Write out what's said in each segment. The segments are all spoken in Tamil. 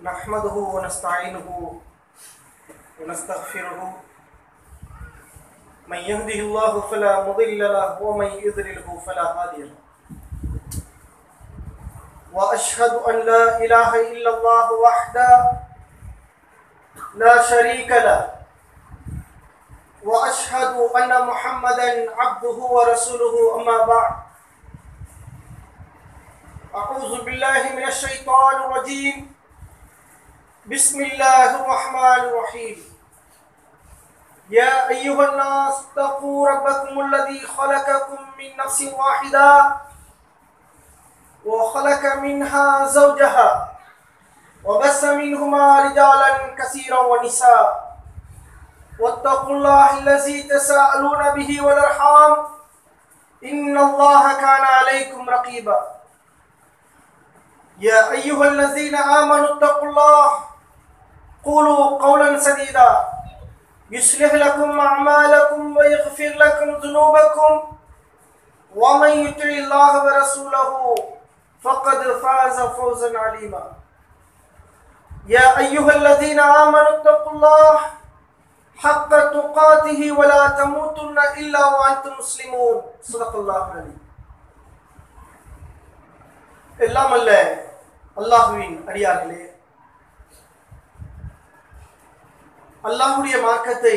نحمده ونستعينه ونستغفره من يهده الله فلا مضل له ومن يضلله فلا هادي له واشهد ان لا اله الا الله وحده لا شريك له واشهد ان محمدا عبده ورسوله اما بعد اعوذ بالله من الشيطان الرجيم بسم الله الرحمن الرحيم يا ايها الناس اتقوا ربكم الذي خلقكم من نفس واحده وخلق منها زوجها وبث منهما رجالا كثيرا ونساء واتقوا الله الذي تساءلون به والارحام ان الله كان عليكم رقيبا يا ايها الذين امنوا اتقوا الله قولوا قولا سديدا يصلح لكم اعمالكم ويغفر لكم ذنوبكم ومن يطع الله ورسوله فقد فاز فوزا عليما يا ايها الذين امنوا اتقوا الله حق تقاته ولا تموتن الا وانتم مسلمون صدق الله العليم எல்லாம் அல்ல அல்லாஹுவின் அடியார்களே அல்லாஹுடைய மார்க்கத்தை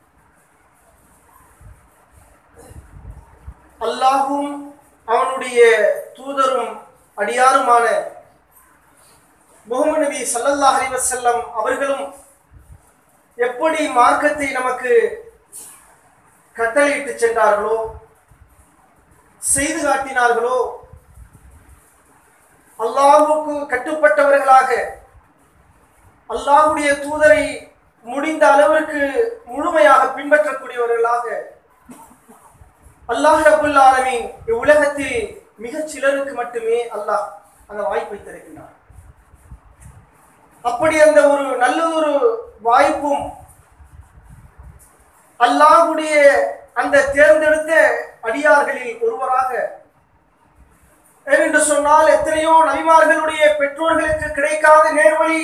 அல்லாஹும் அவனுடைய தூதரும் அடியாருமான முகமது நபி சல்லல்லாஹ் அலைஹி வஸல்லம் அவர்களும் எப்படி மார்க்கத்தை நமக்கு கட்டளையிட்டு சென்றார்களோ செய்து காட்டினார்களோ அல்லாஹுக்கு கட்டுப்பட்டவர்களாக அல்லாஹுடைய தூதரை முடிந்த அளவிற்கு முழுமையாக பின்பற்றக்கூடியவர்களாக அல்லாஹ் ரபுல் ஆலமீன் இவ்வுலகத்தில் மிகச் சிலருக்கு மட்டுமே அல்லாஹ் அந்த வாய்ப்பை திறக்கின்றார் அப்படி அந்த ஒரு நல்ல ஒரு வாய்ப்பும் அல்லாஹுடைய அந்த தேர்ந்தெடுத்த அடியார்களில் ஒருவராக ஏனென்று சொன்னால் எத்தனையோ நபிமார்களுடைய பெற்றோர்களுக்கு கிடைக்காத நேர்வழி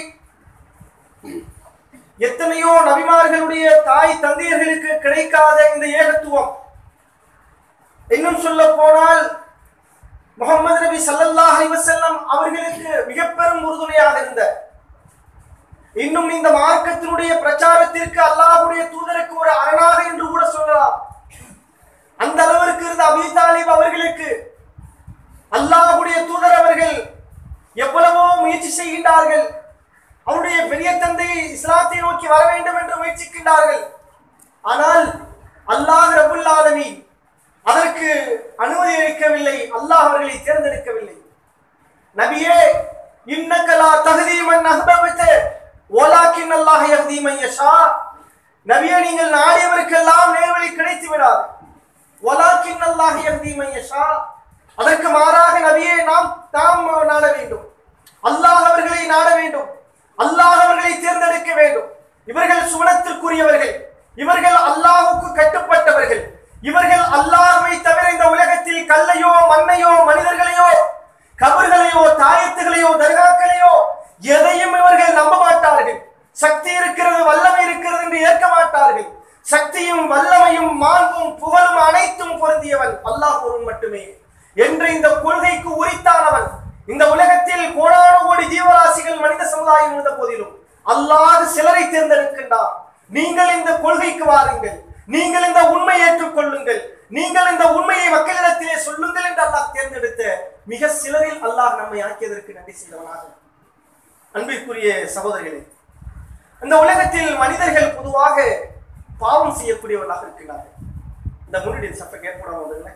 எத்தனையோ நபிமார்களுடைய தாய் தந்தையர்களுக்கு கிடைக்காத இந்த ஏகத்துவம் இன்னும் சொல்ல போனால் முகமது நபி சல்லல்லாஹ் அலைவசல்லம் அவர்களுக்கு மிக பெரும் உறுதுணையாக இருந்த இன்னும் இந்த மார்க்கத்தினுடைய பிரச்சாரத்திற்கு அல்லாஹுடைய தூதருக்கு ஒரு அரணாக என்று கூட சொல்லலாம் அந்த அளவிற்கு இருந்த அபி தாலிப் அவர்களுக்கு அல்லாஹுடைய தூதர் அவர்கள் எவ்வளவோ முயற்சி செய்கின்றார்கள் அவருடைய பெரிய தந்தை இஸ்லாத்தை நோக்கி வர வேண்டும் என்று முயற்சிக்கின்றார்கள் ஆனால் அல்லாஹ் ரபுல் ஆலமி அதற்கு அனுமதி அளிக்கவில்லை அல்லாஹ் அவர்களை தேர்ந்தெடுக்கவில்லை நபியே இன்னக்கலா தகுதி மன் அஹ்பபத்து ஓலாக்கின் அல்லாஹ் யஹ்தி மன் யஷா நபியே நீங்கள் நாடியவருக்கெல்லாம் நேர்வழி கிடைத்து விடாது ஓலாக்கின் அல்லாஹ் யஹ்தி மன் யஷா அதற்கு மாறாக நபியே நாம் தாம் நாட வேண்டும் அல்லாஹ் அவர்களை நாட வேண்டும் அல்லாஹ் அவர்களை தேர்ந்தெடுக்க வேண்டும் இவர்கள் சுவனத்திற்குரியவர்கள் இவர்கள் அல்லாஹுக்கு கட்டுப்பட்டவர்கள் இவர்கள் அல்லாஹுவை தவிர இந்த உலகத்தில் கல்லையோ மண்ணையோ மனிதர்களையோ கபர்களையோ தாயத்துகளையோ தர்காக்களையோ எதையும் இவர்கள் நம்ப மாட்டார்கள் சக்தி இருக்கிறது வல்லமை இருக்கிறது என்று ஏற்க மாட்டார்கள் சக்தியும் வல்லமையும் மாண்பும் புகழும் அனைத்தும் பொருந்தியவன் அல்லாஹ் ஒருவன் மட்டுமே என்ற இந்த கொள்கைக்கு உரித்தானவன் இந்த உலகத்தில் கோடான கோடி ஜீவராசிகள் மனித சமுதாயம் இருந்த போதிலும் அல்லாது சிலரை தேர்ந்தெடுக்கின்றார் நீங்கள் இந்த கொள்கைக்கு வாருங்கள் நீங்கள் இந்த உண்மையை ஏற்றுக்கொள்ளுங்கள் நீங்கள் இந்த உண்மையை மக்களிடத்திலே சொல்லுங்கள் என்று அல்லாஹ் தேர்ந்தெடுத்த மிக சிலரில் அல்லாஹ் நம்மை ஆக்கியதற்கு நன்றி செய்தவனாக அன்பிற்குரிய சகோதரிகளே இந்த உலகத்தில் மனிதர்கள் பொதுவாக பாவம் செய்யக்கூடியவர்களாக இருக்கின்றார்கள் இந்த முன்னாடி சப்பை கேட்கக்கூடாது முதல்ல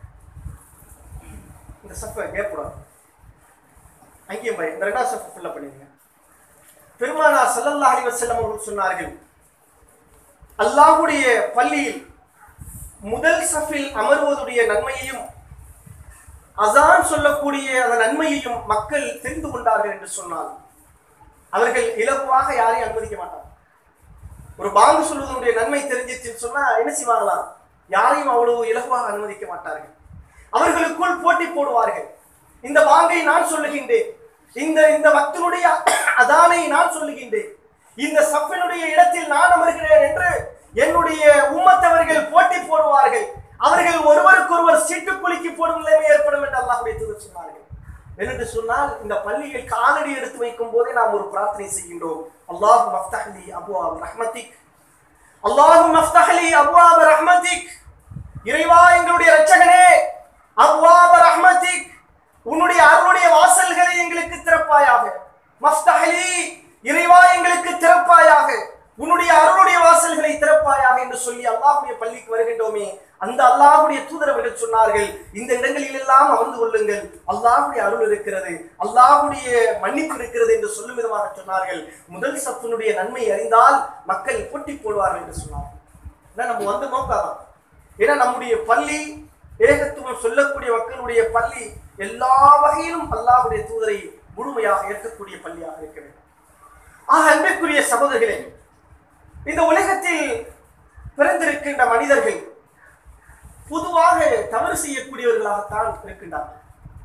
இந்த சப்பை கேட்கக்கூடாது அங்கேயும் பை இந்த ரெண்டாவது சப்பை ஃபுல்லாக பண்ணிடுங்க பெருமானார் சல்லல்லா அலி வசல்லம் அவர்கள் சொன்னார்கள் அல்லாஹுடைய பள்ளியில் முதல் சஃபில் அமர்வதுடைய நன்மையையும் அசான் சொல்லக்கூடிய அந்த நன்மையையும் மக்கள் தெரிந்து கொண்டார்கள் என்று சொன்னால் அவர்கள் இலகுவாக யாரையும் அனுமதிக்க மாட்டார் ஒரு பாங்கு சொல்வதனுடைய நன்மை தெரிஞ்சிச்சுன்னு சொன்னா என்ன செய்வாங்களாம் யாரையும் அவ்வளவு இலகுவாக அனுமதிக்க மாட்டார்கள் அவர்களுக்குள் போட்டி போடுவார்கள் இந்த பாங்கை நான் சொல்லுகின்றேன் இந்த இந்த மக்களுடைய அதானை நான் சொல்லுகின்றேன் இந்த சஃபினுடைய இடத்தில் நான் அமர்கிறேன் என்று என்னுடைய உம்மத்தவர்கள் போட்டி போடுவார்கள் அவர்கள் ஒருவருக்கொருவர் சீட்டு குலுக்கி போடும் நிலைமை ஏற்படும் என்று அல்லாஹ்வுடைய தூதர் சொன்னார்கள் என்று சொன்னால் இந்த பள்ளியில் காலடி எடுத்து வைக்கும் போதே நாம் ஒரு பிரார்த்தனை செய்கின்றோம் அல்லாஹ் மஃப்தஹ்லி அபுவாப் ரஹ்மத்திக் அல்லாஹ் மஃப்தஹ்லி அபுவாப் ரஹ்மத்திக் இறைவா எங்களுடைய இரட்சகனே அபுவாப் ரஹ்மத்திக் உன்னுடைய அருளுடைய வாசல்களை எங்களுக்கு திறப்பாயாக மஃப்தஹ்லி இறைவா எங்களுக்கு திறப்பாயாக உன்னுடைய அருளுடைய வாசல்களை திறப்பாயாக என்று சொல்லி அல்லாஹ்வுடைய பள்ளிக்கு வருகின்றோமே அந்த அல்லாஹ்வுடைய தூதரவர்கள் சொன்னார்கள் இந்த இடங்களில் எல்லாம் அமர்ந்து கொள்ளுங்கள் அல்லாஹ்வுடைய அருள் இருக்கிறது அல்லாஹ்வுடைய மன்னிப்பு இருக்கிறது என்று சொல்லும் விதமாக சொன்னார்கள் முதல் சத்துனுடைய நன்மை அறிந்தால் மக்கள் போட்டி போடுவார்கள் என்று சொன்னார்கள் ஏன்னா நம்ம வந்து நோக்காதான் ஏன்னா நம்முடைய பள்ளி ஏகத்துவம் சொல்லக்கூடிய மக்களுடைய பள்ளி எல்லா வகையிலும் அல்லாஹ்வுடைய தூதரை முழுமையாக ஏற்கக்கூடிய பள்ளியாக இருக்க வேண்டும் ஆக அன்பிற்குரிய சகோதரர்களே இந்த உலகத்தில் பிறந்திருக்கின்ற மனிதர்கள் பொதுவாக தவறு செய்யக்கூடியவர்களாகத்தான் இருக்கின்றார்கள்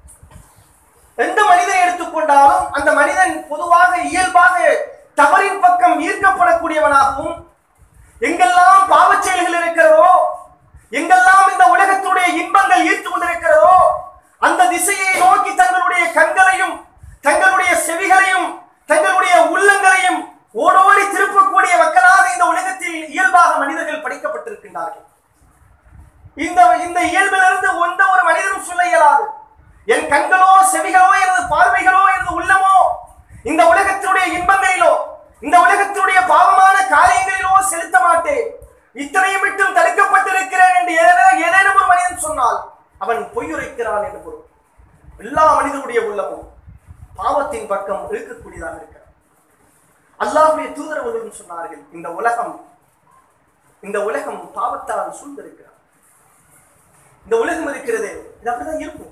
எந்த மனிதனை எடுத்துக்கொண்டாலும் அந்த மனிதன் பொதுவாக இயல்பாக தவறின் பக்கம் ஈர்க்கப்படக்கூடியவனாகவும் எங்கெல்லாம் பாவச் செயல்கள் இருக்கிறதோ எங்கெல்லாம் இந்த உலகத்துடைய இன்பங்கள் ஈர்த்து கொண்டிருக்கிறதோ அந்த திசையை நோக்கி தங்களுடைய கண்களையும் தங்களுடைய செவிகளையும் தங்களுடைய உள்ளங்களையும் ஓடோடி திருப்பக்கூடிய மக்களாக இந்த உலகத்தில் இயல்பாக மனிதர்கள் படைக்கப்பட்டிருக்கின்றார்கள் இந்த இந்த இயல்பிலிருந்து எந்த ஒரு மனிதனும் சொல்ல இயலாது என் கண்களோ செவிகளோ எனது பார்வைகளோ எனது உள்ளமோ இந்த உலகத்தினுடைய இன்பங்களிலோ இந்த உலகத்தினுடைய பாவமான காரியங்களிலோ செலுத்த மாட்டேன் இத்தனையும் விட்டும் தடுக்கப்பட்டிருக்கிறேன் என்று ஏதேனும் ஏதேனும் ஒரு மனிதன் சொன்னால் அவன் பொய்யுரைக்கிறான் என்று பொருள் எல்லா மனிதனுடைய உள்ளமும் பாவத்தின் பக்கம் இழுக்கக்கூடியதாக இருக்கிறது அல்லாஹ்வுடைய தூதரவர்களும் சொன்னார்கள் இந்த உலகம் இந்த உலகம் பாவத்தால் சூழ்ந்திருக்கிறார் இந்த உலகம் இருக்கிறது இது அப்படிதான் இருக்கும்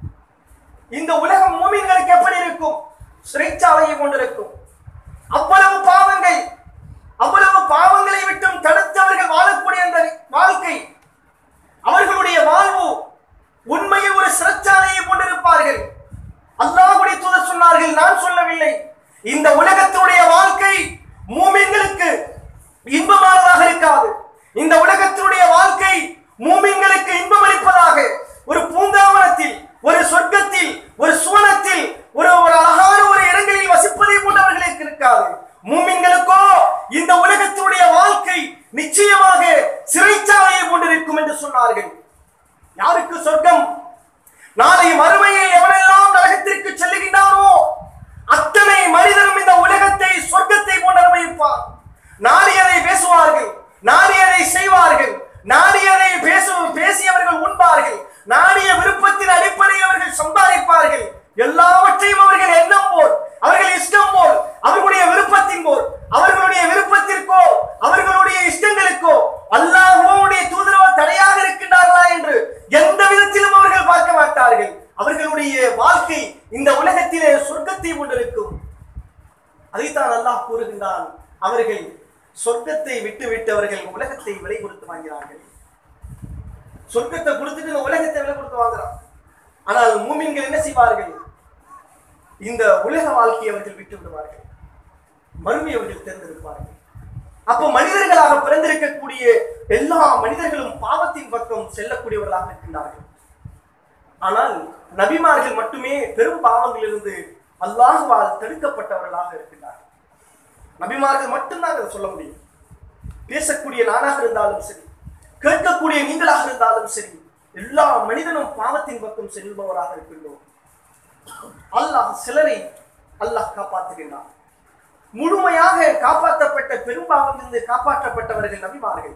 இந்த உலகம் மூமின்களுக்கு எப்படி இருக்கும் சிறைச்சாலையை கொண்டிருக்கும் அவ்வளவு பாவங்கள் அவ்வளவு பாவங்களை விட்டும் தடுத்தவர்கள் வாழக்கூடிய அந்த வாழ்க்கை அவர்களுடைய வாழ்வு உண்மையில் ஒரு சிறைச்சாலையை கொண்டிருப்பார்கள் அல்லாஹ்வுடைய தூதர் சொன்னார்கள் நான் சொல்லவில்லை இந்த உலகத்துடைய வாழ்க்கை மூமின்களுக்கு இன்பமானதாக இருக்காது இந்த உலகத்தினுடைய வாழ்க்கை மூமின்களுக்கு இன்பம் அளிப்பதாக ஒரு பூங்காவனத்தில் ஒரு சொர்க்கத்தில் ஒரு சுவனத்தில் ஒரு ஒரு அழகான ஒரு இடங்களில் வசிப்பதை போன்றவர்களுக்கு இருக்காது மூமின்களுக்கோ இந்த உலகத்தினுடைய வாழ்க்கை நிச்சயமாக சிறைச்சாலையை கொண்டிருக்கும் என்று சொன்னார்கள் யாருக்கு சொர்க்கம் நாளை மறுமையில் எவனெல்லாம் நரகத்திற்கு செல்லுகின்றானோ அத்தனை மனிதனும் இந்த உலகத்தை சொர்க்கத்தை போன்று அனுபவிப்பார் நாடியதை பேசுவார்கள் நாடியதை செய்வார்கள் நாடியதை பேசு பேசியவர்கள் உண்பார்கள் நாடிய விருப்பத்தின் அடிப்படையில் அவர்கள் சம்பாதிப்பார்கள் எல்லாவற்றையும் அவர்கள் எண்ணம் போல் அவர்கள் இஷ்டம் போல் அவர்களுடைய விருப்பத்தின் போல் அவர்களுடைய விருப்பத்திற்கோ அவர்களுடைய இஷ்டங்களுக்கோ அல்லாஹ்வுடைய தூதரவோ தடையாக இருக்கின்றார்களா என்று எந்த விதத்திலும் அவர்கள் பார்க்க மாட்டார்கள் அவர்களுடைய வாழ்க்கை இந்த உலகத்திலே சொர்க்கத்தை கொண்டிருக்கும் அதைத்தான் அல்லாஹ் கூறுகின்றான் அவர்கள் சொர்க்கத்தை விட்டு விட்டு அவர்கள் உலகத்தை விலை கொடுத்து வாங்கிறார்கள் சொர்க்கத்தை கொடுத்துட்டு இந்த உலகத்தை விலை கொடுத்து வாங்குறான் ஆனால் மூமின்கள் என்ன செய்வார்கள் இந்த உலக வாழ்க்கையை அவர்கள் விட்டு விடுவார்கள் மறுமை அவர்கள் தேர்ந்தெடுப்பார்கள் அப்போ மனிதர்களாக பிறந்திருக்கக்கூடிய எல்லா மனிதர்களும் பாவத்தின் பக்கம் செல்லக்கூடியவர்களாக இருக்கின்றார்கள் ஆனால் நபிமார்கள் மட்டுமே பெரும் பாவங்களிலிருந்து அல்லாஹுவால் தடுக்கப்பட்டவர்களாக இருக்கின்றார்கள் நபிமார்கள் மட்டும்தான் அதை சொல்ல முடியும் பேசக்கூடிய நானாக இருந்தாலும் சரி கேட்கக்கூடிய நீங்களாக இருந்தாலும் சரி எல்லா மனிதனும் பாவத்தின் பக்கம் செல்பவராக இருக்கின்றோம் அல்லாஹ் சிலரை அல்லாஹ் காப்பாற்றுகின்றான் முழுமையாக காப்பாற்றப்பட்ட பெரும்பாவத்திலிருந்து காப்பாற்றப்பட்டவர்கள் நபிமார்கள்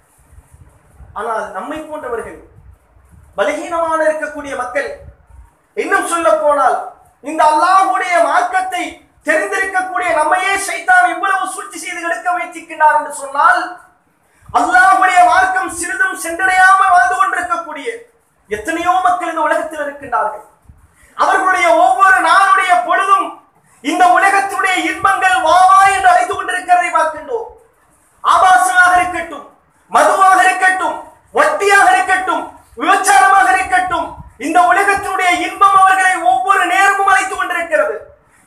ஆனால் நம்மை போன்றவர்கள் பலகீனமான இருக்கக்கூடிய மக்கள் இன்னும் சொல்ல போனால் இந்த அல்லாஹ்வுடைய மார்க்கத்தை தெரிந்திருக்கக்கூடிய நம்மையே சைத்தான் இவ்வளவு சூழ்ச்சி செய்து எடுக்க முயற்சிக்கின்றார் என்று சொன்னால் அல்லாஹ்வுடைய மார்க்கம் சிறிதும் சென்றடையாமல் வாழ்ந்து கொண்டிருக்கக்கூடிய எத்தனையோ மக்கள் இந்த உலகத்தில் இருக்கின்றார்கள் அவர்களுடைய ஒவ்வொரு நாளுடைய பொழுதும் இந்த உலகத்துடைய இன்பங்கள் வா வா என்று அழைத்து கொண்டிருக்கிறதை பார்க்கின்றோம் ஆபாசமாக இருக்கட்டும் மதுவாக இருக்கட்டும் வட்டியாக இருக்கட்டும் விபச்சாரமாக இருக்கட்டும் இந்த உலகத்தினுடைய இன்பம் அவர்களை ஒவ்வொரு நேரமும் அழைத்துக் கொண்டிருக்கிறது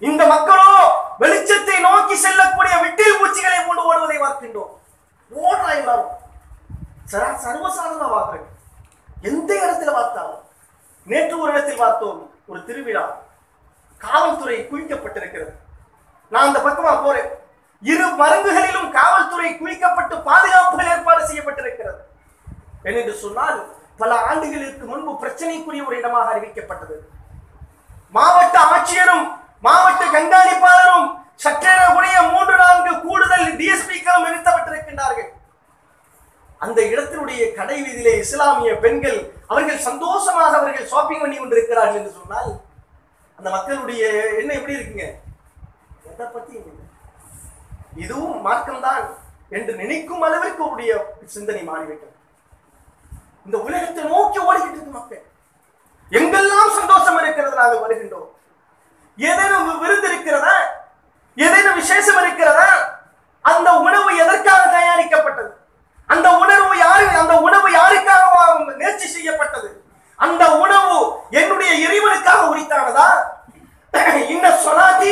நேற்று ஒரு இடத்தில் பார்த்தோம் ஒரு திருவிழா காவல்துறை குவிக்கப்பட்டிருக்கிறது நான் அந்த பக்கமா போறேன் இரு மருங்குகளிலும் காவல்துறை குவிக்கப்பட்டு பாதுகாப்புகள் ஏற்பாடு செய்யப்பட்டிருக்கிறது என்று சொன்னால் பல ஆண்டுகளுக்கு முன்பு பிரச்சனைக்குரிய ஒரு இடமாக அறிவிக்கப்பட்டது மாவட்ட ஆட்சியரும் மாவட்ட கண்காணிப்பாளரும் சற்றேறக்கூடிய மூன்று நான்கு கூடுதல் டிஎஸ்பிக்களும் நிறுத்தப்பட்டிருக்கின்றார்கள் அந்த இடத்தினுடைய கடை வீதியிலே இஸ்லாமிய பெண்கள் அவர்கள் சந்தோஷமாக அவர்கள் ஷாப்பிங் பண்ணி கொண்டிருக்கிறார்கள் என்று சொன்னால் அந்த மக்களுடைய எண்ணம் எப்படி இருக்குங்க எதை பத்தி இல்லை. இதுவும் மார்க்கம்தான் என்று நினைக்கும் அளவிற்கு உடைய சிந்தனை மாறிவிட்டது இந்த உலகத்தை நோக்கி ஓடிக்கிட்டு இருக்கு மக்கள் எங்கெல்லாம் சந்தோஷம் இருக்கிறது நாங்கள் வருகின்றோம் ஏதேனும் வி- விருது இருக்கிறதா ஏதேனும் விசேஷம் இருக்கிறதா அந்த உணவு எதற்காக தயாரிக்கப்பட்டது அந்த உணர்வு யாரு அந்த உணவு யாருக்காக வா- நேர்ச்சி செய்யப்பட்டது அந்த உணவு என்னுடைய இறைவனுக்காக உரித்தானதா இன்ன சொலாதி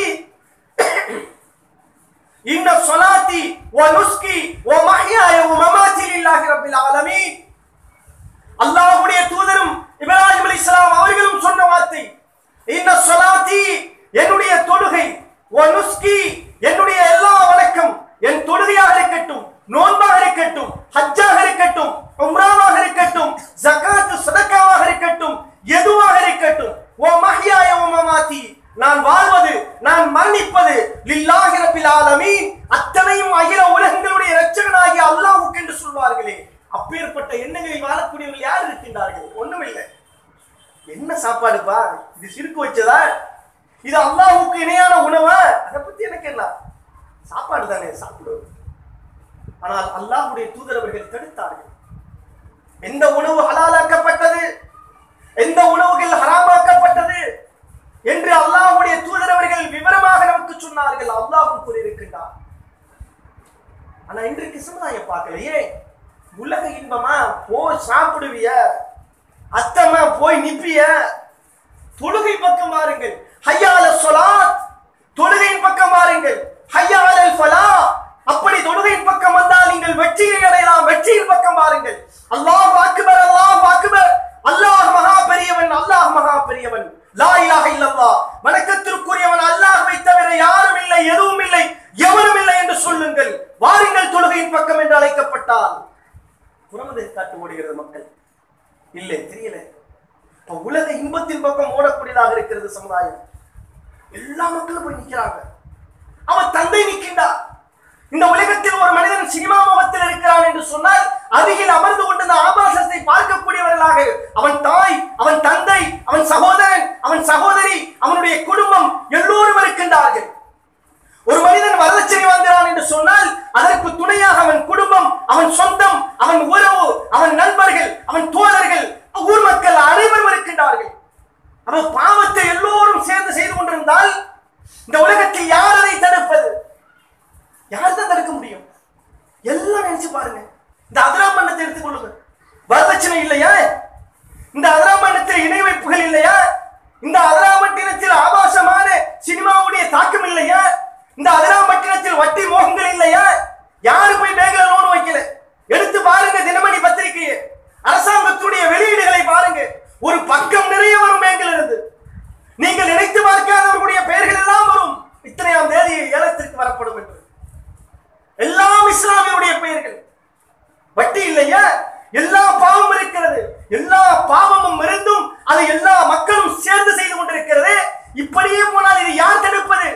இன்ன சொலாத்தி வ நுஸ்கி வ மஹ்யாய வ மமாத்தி லில்லாஹி ரப்பில் ஆலமீன் அல்லாஹ்வுடைய தூதரும் இப்ராஹிம் அலைஹிஸ்ஸலாம் அவர்களும் சொன்ன வார்த்தை இன்ன சொலாத்தி என்னுடைய தொழுகை வ நுஸ்கி என்னுடைய எல்லா வணக்கம் என் தொழுகையாக இருக்கட்டும் நோன்பாக இருக்கட்டும் ஹஜ்ஜாக இருக்கட்டும் உம்ராவாக இருக்கட்டும் ஜகாத் சதக்காவாக இருக்கட்டும் எதுவாக இருக்கட்டும் ஓ மஹ்யாய ஓ மமாத்தி நான் வாழ்வது நான் மரணிப்பது லில்லாஹி ரப்பில் ஆலமீன் அத்தனையும் அகில உலகங்களுடைய இரட்சகனாகிய அல்லாஹ்வுக்கு என்று சொல்வார்களே அப்பேற்பட்ட எண்ணங்களில் வாழக்கூடியவர்கள் யார் இருக்கின்றார்கள் ஒண்ணுமில்லை என்ன சாப்பாடுப்பா இது சிறுக்கு வச்சதா இது அல்லாஹ்வுக்கு இணையான உணவா அதை பத்தி எனக்கு என்ன சாப்பாடு தானே சாப்பிடுவது ஆனால் அல்லாஹ்வுடைய தூதர் அவர்கள் தடுத்தார்கள் எந்த உணவு ஹலாலாக்கப்பட்டது எந்த உணவுகள் ஹராமாக்கப்பட்டது என்று அல்லாஹ்வுடைய தூதர் அவர்கள் விவரமாக நமக்கு சொன்னார்கள் அல்லாஹ் கூறியிருக்கின்றார் ஆனா இன்றைக்கு சமுதாயம் பார்க்கலையே உலக இன்பமா போய் சாப்பிடுவிய அத்தமா போய் நிப்பிய தொழுகை பக்கம் வாருங்கள் ஹையால சொலாத் தொழுகையின் பக்கம் வாருங்கள் ஹையால ஃபலா அப்படி தொழுகையின் பக்கம் வந்தால் நீங்கள் வெற்றியை அடையலாம் வெற்றியின் பக்கம் வாருங்கள் அல்லாஹ் அக்பர் அல்லாஹ் அக்பர் அல்லாஹ் மகா பெரியவன் அல்லாஹ் மகா பெரியவன் லா இலாஹ இல்லல்லாஹ் வணக்கத்திற்குரியவன் அல்லாஹ்வை தவிர யாரும் இல்லை எதுவும் இல்லை எவரும் இல்லை என்று சொல்லுங்கள் வாருங்கள் தொழுகையின் பக்கம் என்று அழைக்கப்பட்டால் புறமதை காட்டு ஓடுகிறது மக்கள் இல்லை தெரியல இப்ப உலக இன்பத்தின் பக்கம் ஓடக்கூடியதாக இருக்கிறது சமுதாயம் எல்லா மக்களும் போய் நிக்கிறாங்க அவன் தந்தை நிற்கின்றார் இந்த உலகத்தில் ஒரு மனிதன் சினிமா முகத்தில் இருக்கிறான் என்று சொன்னால் அருகில் அமர்ந்து கொண்டு இந்த ஆபாசத்தை பார்க்கக்கூடியவர்களாக அவன் தாய் அவன் தந்தை அவன் சகோதரன் அவன் சகோதரி அவனுடைய குடும்பம் எல்லோரும் இருக்கின்றார்கள் ஒரு மனிதன் வரதட்சணை வாங்குகிறான் என்று சொன்னால் அதற்கு துணையாக அவன் குடும்பம் அவன் சொந்தம் அவன் உறவு அவன் நண்பர்கள் அவன் தோழர்கள் ஊர் மக்கள் அனைவரும் இருக்கின்றார்கள் அவன் பாவத்தை எல்லோரும் சேர்ந்து செய்து கொண்டிருந்தால் இந்த உலகத்தில் யார் அதை தடுப்பது யார் தான் தடுக்க முடியும் எல்லாம் நினைச்சு பாருங்க இந்த அதிராமண்ணத்தை எடுத்துக்கொள்ளுங்க வரதட்சணை இல்லையா இந்த அதிராமண்ணத்தில் இணை வைப்புகள் இல்லையா இந்த அதிராமட்டினத்தில் ஆபாசமான சினிமாவுடைய தாக்கம் இல்லையா இந்த அதிராமட்டினத்தில் வட்டி மோகங்கள் இல்லையா யாரு போய் பேங்க்ல லோன் வைக்கல எடுத்து பாருங்க தினமணி பத்திரிகையை அரசாங்கத்துடைய வெளியீடுகளை பாருங்க ஒரு பக்கம் நிறைய வரும் பேங்கில் இருந்து நீங்கள் நினைத்து பார்க்காதவர்களுடைய பெயர்கள் எல்லாம் வரும் இத்தனையாம் தேதி ஏலத்திற்கு வரப்படும் என்று எல்லாம் இஸ்லாமியுடைய பெயர்கள் வட்டி இல்லையா எல்லா பாவமும் இருக்கிறது எல்லா பாவமும் இருந்தும் அதை எல்லா மக்களும் சேர்ந்து செய்து கொண்டிருக்கிறது இப்படியே போனால் இது யார் தடுப்பது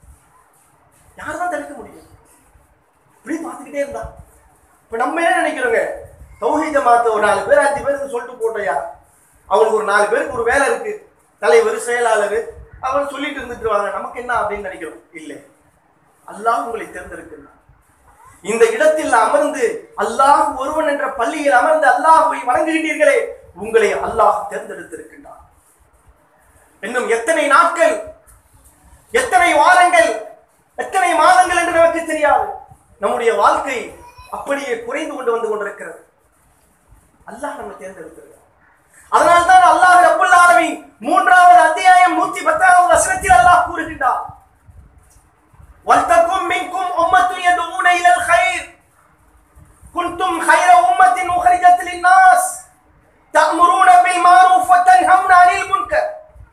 யார் தான் தடுக்க முடியும் இப்படி பார்த்துக்கிட்டே இருந்தா இப்ப நம்ம என்ன நினைக்கிறோங்க தௌஹீத ஜமாத்த ஒரு நாலு பேர் அஞ்சு பேருக்கு சொல்லிட்டு போட்டோயா அவங்களுக்கு ஒரு நாலு பேருக்கு ஒரு வேலை இருக்கு தலைவர் செயலாளர் அவர் சொல்லிட்டு இருந்துட்டு வாங்க நமக்கு என்ன அப்படின்னு நினைக்கிறோம் இல்லை அல்லாஹ் உங்களை தேர்ந்தெடுக்கிறார் இந்த இடத்தில் அமர்ந்து அல்லாஹ் ஒருவன் என்ற பள்ளியில் அமர்ந்து அல்லாஹ்வை வணங்குகின்றீர்களே உங்களை அல்லாஹ் தேர்ந்தெடுத்திருக்கின்றார் இன்னும் எத்தனை நாட்கள் எத்தனை வாரங்கள் எத்தனை மாதங்கள் என்று நமக்கு தெரியாது நம்முடைய வாழ்க்கை அப்படியே குறைந்து கொண்டு வந்து கொண்டிருக்கிறது அல்லாஹ் நம்ம தேர்ந்தெடுத்திருக்கிறார் அதனால்தான் அல்லாஹ் ரப்புல் ஆலமீன் மூன்றாவது அத்தியாயம் நூத்தி பத்தாவது வசனத்தில் அல்லாஹ் கூறுகின்றார் وَلْتَكُنْ مِنْكُمْ أُمَّةٌ يَدْعُونَ إِلَى الْخَيْرِ كُنْتُمْ خَيْرَ أُمَّةٍ أُخْرِجَتْ لِلنَّاسِ தஅமுரூன பில் மாரூஃப் வ தன்ஹவுன அனில் முன்கர்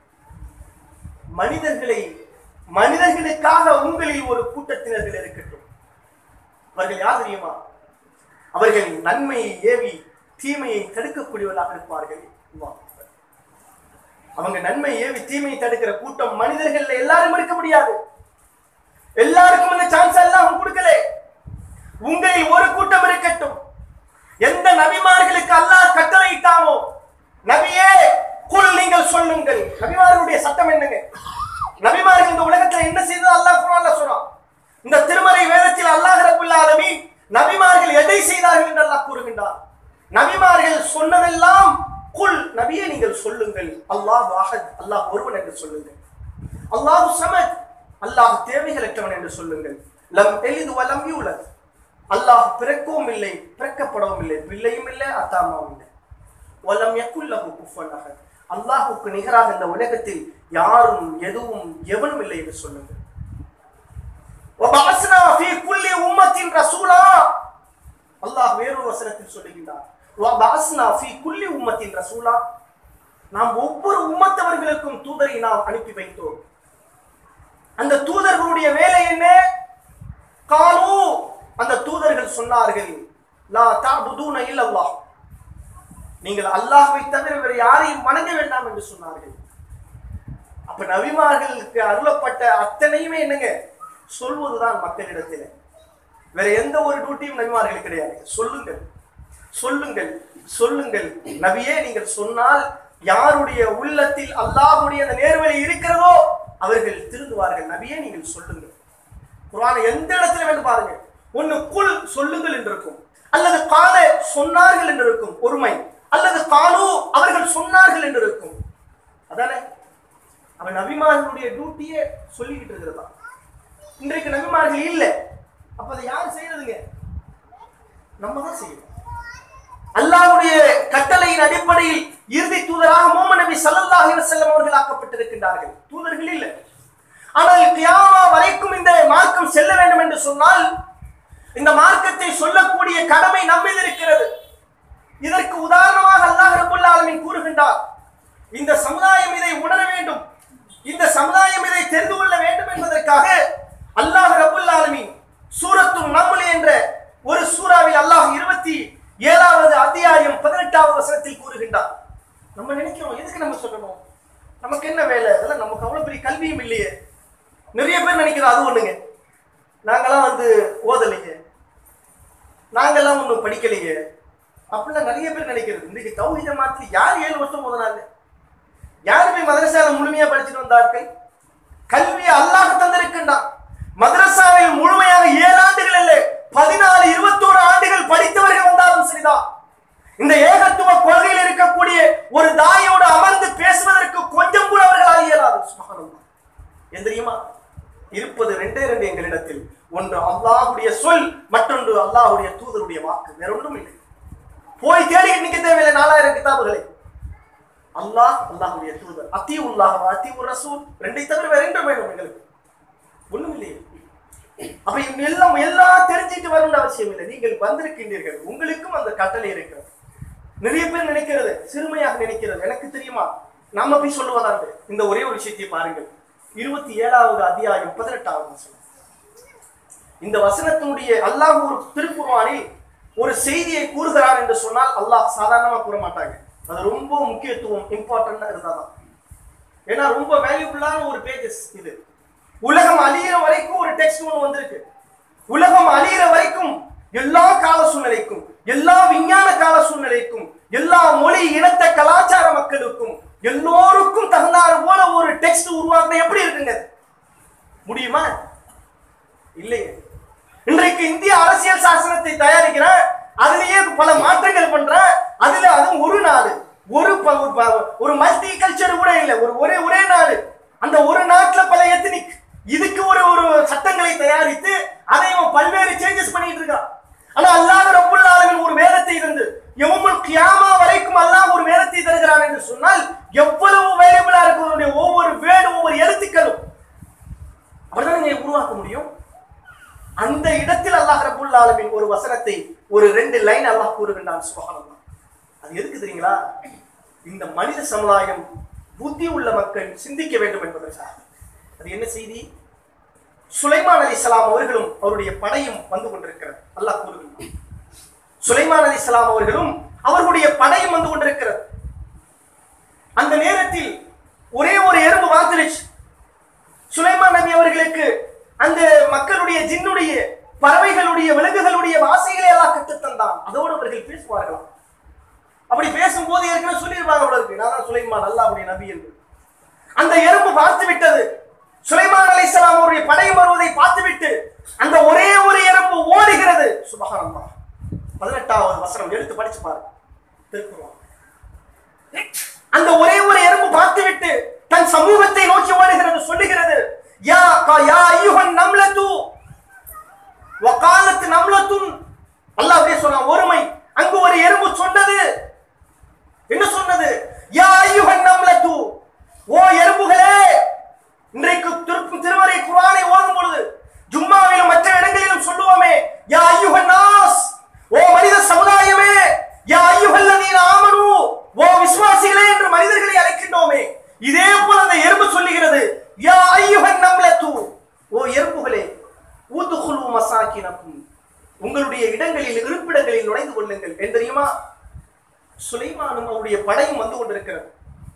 மனிதர்களை மனிதர்களுக்காக உங்களில் ஒரு கூட்டத்தினர்கள் இருக்கட்டும் அவர்கள் யார் தெரியுமா அவர்கள் நன்மையை ஏவி தீமையை தடுக்கக்கூடியவர்களாக இருப்பார்கள் அல்லாஹ் அக்பர். அவங்க நன்மை ஏவி தீமையை தடுக்கிற கூட்டம் மனிதர்கள் எல்லாரும் இருக்க முடியாது எல்லாருக்கும் அந்த சான்ஸ் எல்லாம் கொடுக்கல உங்களில் ஒரு கூட்டம் இருக்கட்டும் எந்த நபிமார்களுக்கு அல்லாஹ் கட்டளையிட்டானோ நபியே குல் நீங்கள் சொல்லுங்கள் நபிமார்களுடைய சட்டம் என்னங்க நபிமார்கள் இந்த உலகத்துல என்ன செய்தது அல்லாஹ் குர்ஆன்ல சொல்றான் இந்த திருமறை வேதத்தில் அல்லாஹ் ரப்பல் ஆலமீன் நபிமார்கள் எதை செய்தார்கள் என்று அல்லாஹ் கூறுகின்றார் நபிமார்கள் சொன்னதெல்லாம் குல் நபியே நீங்கள் சொல்லுங்கள் அல்லாஹ் அஹத் அல்லாஹ் ஒருவன் என்று சொல்லுங்கள் அல்லாஹ் சமத் அல்லாஹ் தேவைகளற்றவன் என்று சொல்லுங்கள் லம் எலிது வலம் யூலத் அல்லாஹ் பிறக்கவும் இல்லை பிறக்கப்படவும் இல்லை பிள்ளையும் இல்லை அத்தாமாவும் இல்லை வலம் யக்குல்லஹு குஃபுவன் அஹத் அல்லாஹ்வுக்கு நிகராக இந்த உலகத்தில் யாரும் எதுவும் எவனும் இல்லை என்று சொல்லுங்கள் وبعثنا في كل أمة رسولا அல்லாஹ் வேறொரு வசனத்தில் சொல்லுகின்றார் وبعثنا في كل أمة رسولا நாம் ஒவ்வொரு உம்மத்தவர்களுக்கும் தூதரை நாம் அனுப்பி வைத்தோம் அந்த தூதர்களுடைய வேலை என்ன காலு அந்த தூதர்கள் சொன்னார்கள் லா தஅபுதூன இல்லல்லாஹ் நீங்கள் அல்லாஹ்வை தவிர வேறு யாரையும் வணங்க வேண்டாம் என்று சொன்னார்கள் அப்ப நபிமார்களுக்கு அருளப்பட்ட அத்தனையுமே என்னங்க சொல்வதுதான் மக்களிடத்தில் வேற எந்த ஒரு டியூட்டியும் நபிமார்களுக்கு கிடையாது சொல்லுங்கள் சொல்லுங்கள் சொல்லுங்கள் நபியே நீங்கள் சொன்னால் யாருடைய உள்ளத்தில் அல்லாஹ்வுடைய அந்த நேர்வழி இருக்கிறதோ அவர்கள் திருந்துவார்கள் நபியே நீங்கள் சொல்லுங்கள் குர்ஆனை எந்த இடத்துல வேணும் பாருங்க ஒண்ணு குல் சொல்லுங்கள் என்று இருக்கும் அல்லது கால சொன்னார்கள் என்று இருக்கும் ஒருமை அல்லது காலு அவர்கள் சொன்னார்கள் என்று இருக்கும் அதானே அவன் நபிமார்களுடைய டியூட்டியே சொல்லிக்கிட்டு இருக்கிறதா இன்றைக்கு நபிமார்கள் இல்லை அப்ப அதை யார் செய்யறதுங்க நம்ம தான் செய்யணும் அல்லாஹ்வுடைய கட்டளையின் அடிப்படையில் இறுதி தூதராக முஹம்மது நபி ஸல்லல்லாஹு அலைஹி வஸல்லம் அவர்கள் ஆக்கப்பட்டிருக்கின்றார்கள் தூதர்கள் இல்லை ஆனால் கியாமா வரைக்கும் இந்த மார்க்கம் செல்ல வேண்டும் என்று சொன்னால் இந்த மார்க்கத்தை சொல்லக்கூடிய கடமை நம்மில் இருக்கிறது இதற்கு உதாரணமாக அல்லாஹ் ரப்பல் ஆலமீன் கூறுகின்றார் இந்த சமுதாயம் இதை உணர வேண்டும் இந்த சமுதாயம் இதை தெரிந்து கொள்ள வேண்டும் என்பதற்காக அல்லாஹ் ரப்பல் ஆலமீன் சூரத்து நம்ல் என்ற ஒரு சூறாவில் அல்லாஹ் இருபத்தி ஏழாவது அத்தியாயம் பதினெட்டாவது வசனத்தில் கூறுகின்றார் நம்ம நினைக்கிறோம் எதுக்கு நம்ம சொல்லணும் நமக்கு என்ன வேலை அதெல்லாம் நமக்கு அவ்வளவு பெரிய கல்வியும் இல்லையே நிறைய பேர் நினைக்கிறோம் அது ஒண்ணுங்க நாங்கெல்லாம் வந்து ஓதலைங்க நாங்கெல்லாம் ஒன்றும் படிக்கலைங்க அப்படிலாம் நிறைய பேர் நினைக்கிறது இன்னைக்கு தௌஹீத மாத்தி யார் ஏழு வருஷம் ஓதுனாங்க யார் போய் மதரசால முழுமையா படிச்சுட்டு வந்தார்கள் கல்வி அல்லாஹ் தந்திருக்கின்றான் மதரசாவில் முழுமையாக ஏழு ஆண்டுகள் இல்லை பதினாலு இருபத்தோரு ஆண்டுகள் படித்தவர்கள் வந்தாலும் சரிதான் இந்த ஏகத்துவ கொள்கையில் இருக்கக்கூடிய ஒரு தாயோடு அமர்ந்து பேசுவதற்கு கொஞ்சம் கூட அவர்களால் இயலாது சுப்ஹானல்லாஹ். ஏன் தெரியுமா இருப்பது ரெண்டே ரெண்டு எங்களிடத்தில் ஒன்று அல்லாஹ்வுடைய சொல் மற்றொன்று அல்லாஹ்வுடைய தூதருடைய வாக்கு வேற ஒன்றும் இல்லை போய் தேடிக்கிட்டு நிக்க தேவையில்லை நாலாயிரம் கிதாபுகளை அல்லாஹ் அல்லாஹ்வுடைய தூதர் அத்தி உல்லாஹ் அத்தி உர் ரசூல் ரெண்டை தவிர வேற ரெண்டும் வேணும் எங்களுக்கு ஒண்ணும் இல்லையே அப்ப இவங்க எல்லாம் எல்லாம் தெரிஞ்சுட்டு வரணும்னு அவசியம் இல்லை நீங்கள் வந்திருக்கின்றீர்கள் உங்களுக்கும் அந்த கட்டளை இருக்கிறது நிறைய பேர் நினைக்கிறது சிறுமையாக நினைக்கிறது எனக்கு தெரியுமா நாம போய் சொல்லுவதாண்டு இந்த ஒரே ஒரு விஷயத்தை பாருங்கள் இருபத்தி ஏழாவது அத்தியாயம் பதினெட்டாவது வசனம் இந்த வசனத்தினுடைய அல்லாஹ் ஒரு திருக்குர்ஆனில் ஒரு செய்தியை கூறுகிறார் என்று சொன்னால் அல்லாஹ் சாதாரணமா கூற மாட்டாங்க அது ரொம்ப முக்கியத்துவம் இம்பார்ட்டண்டா இருந்தாதான் ஏன்னா ரொம்ப வேல்யூபுல்லான ஒரு பேஜஸ் இது உலகம் அழியிற வரைக்கும் ஒரு டெக்ஸ்ட் ஒன்று வந்திருக்கு உலகம் அழியிற வரைக்கும் எல்லா கால சூழ்நிலைக்கும் எல்லா விஞ்ஞான கால சூழ்நிலைக்கும் எல்லா மொழி இனத்த கலாச்சார மக்களுக்கும் எல்லோருக்கும் தகுந்தாறு போல ஒரு டெக்ஸ்ட் உருவாக்குறது எப்படி இருக்குங்க முடியுமா இல்லையே இன்றைக்கு இந்திய அரசியல் சாசனத்தை தயாரிக்கிற அதுலயே பல மாற்றங்கள் பண்ற அதுல அதுவும் ஒரு நாடு ஒரு ப- ஒரு ப- ஒரு மல்டி கல்ச்சர் கூட இல்லை ஒரு ஒரே ஒரே நாடு அந்த ஒரு நாட்டுல பல எத்தனிக் இதுக்கு ஒரு ஒரு சட்டங்களை தயாரித்து அதை அவன் பல்வேறு சேஞ்சஸ் பண்ணிட்டு இருக்கான் ஆனா அல்லாஹ் ரப்புல் ஆலமீன் ஒரு வேதத்தை தந்து யௌமுல் கியாமா வரைக்கும் அல்லாஹ் ஒரு வேதத்தை தருகிறான் என்று சொன்னால் எவ்வளவு வேல்யூபிளா இருக்கும் அவனுடைய ஒவ்வொரு வேர்டு ஒவ்வொரு எழுத்துக்களும் அப்படிதான் நீங்க உருவாக்க முடியும் அந்த இடத்தில் அல்லாஹ் ரப்புல் ஆலமீன் ஒரு வசனத்தை ஒரு ரெண்டு லைன் அல்லாஹ் கூறுகின்றான் சுபஹானல்லாஹ் அது எதுக்கு தெரியுங்களா இந்த மனித சமுதாயம் புத்தி உள்ள மக்கள் சிந்திக்க வேண்டும் என்பதற்காக அது என்ன செய்தி சுலைமான் அலிஸ்லாம் அவர்களும் அவருடைய படையும் வந்து கொண்டிருக்கிறது அல்லாஹ் கூறுகிறார் சுலைமான் அலிஸ்லாம் அவர்களும் அவர்களுடைய படையும் வந்து கொண்டிருக்கிறது அந்த நேரத்தில் ஒரே ஒரு எறும்பு வாத்துருச்சு சுலைமான் நபி அவர்களுக்கு அந்த மக்களுடைய ஜின்னுடைய பறவைகளுடைய விலங்குகளுடைய வாசைகளை எல்லாம் கற்றுத் தந்தான் அதோடு அவர்கள் பேசுவார்களாம் அப்படி பேசும்போது ஏற்கனவே சொல்லியிருப்பாங்க போல இருக்கு நான் தான் சுலைமான் அல்லா அப்படி நபி என்று அந்த எறும்பு பார்த்து விட்டது சுலைமான் அலைஹிஸ்ஸலாம் அவருடைய படை வருவதை பார்த்துவிட்டு அந்த ஒரே ஒரு எறும்பு ஓடுகிறது சுபஹானல்லாஹ் பதினெட்டாவது வசனம் எடுத்து படிச்சு பாருங்க திருக்குறள் அந்த ஒரே ஒரு எறும்பு பார்த்துவிட்டு தன் சமூகத்தை நோக்கி ஓடுகிறது சொல்லுகிறது யா கா- யா ஐயுஹன் நம்லத்து வகாலத்து நம்லத்துன் அல்லாஹ் அப்படியே சொன்னான் ஒருமை அங்கு ஒரு எறும்பு சொன்னது என்ன சொன்னது யா ஐயுஹன் நம்லத்து ஓ எறும்புகளே இன்றைக்கு திரு திருமறை குர்ஆனை ஓதும் பொழுது ஜும்மாவிலும் மற்ற இடங்களிலும் சொல்லுவோமே யா ஐயுஹன் நாஸ் ஓ மனித சமுதாயமே யா ஐயுஹல்லதீன ஆமனு ஓ விசுவாசிகளே என்று மனிதர்களை அழைக்கின்றோமே இதே போல அந்த எறும்பு சொல்லுகிறது யா ஐயுஹன் நம்லத்து ஓ எறும்புகளே ஊதுகுலு மசாக்கினக்கும் உங்களுடைய இடங்களில் இருப்பிடங்களில் நுழைந்து கொள்ளுங்கள் ஏன் தெரியுமா சுலைமானும் அவருடைய படையும் வந்து கொண்டிருக்கிறது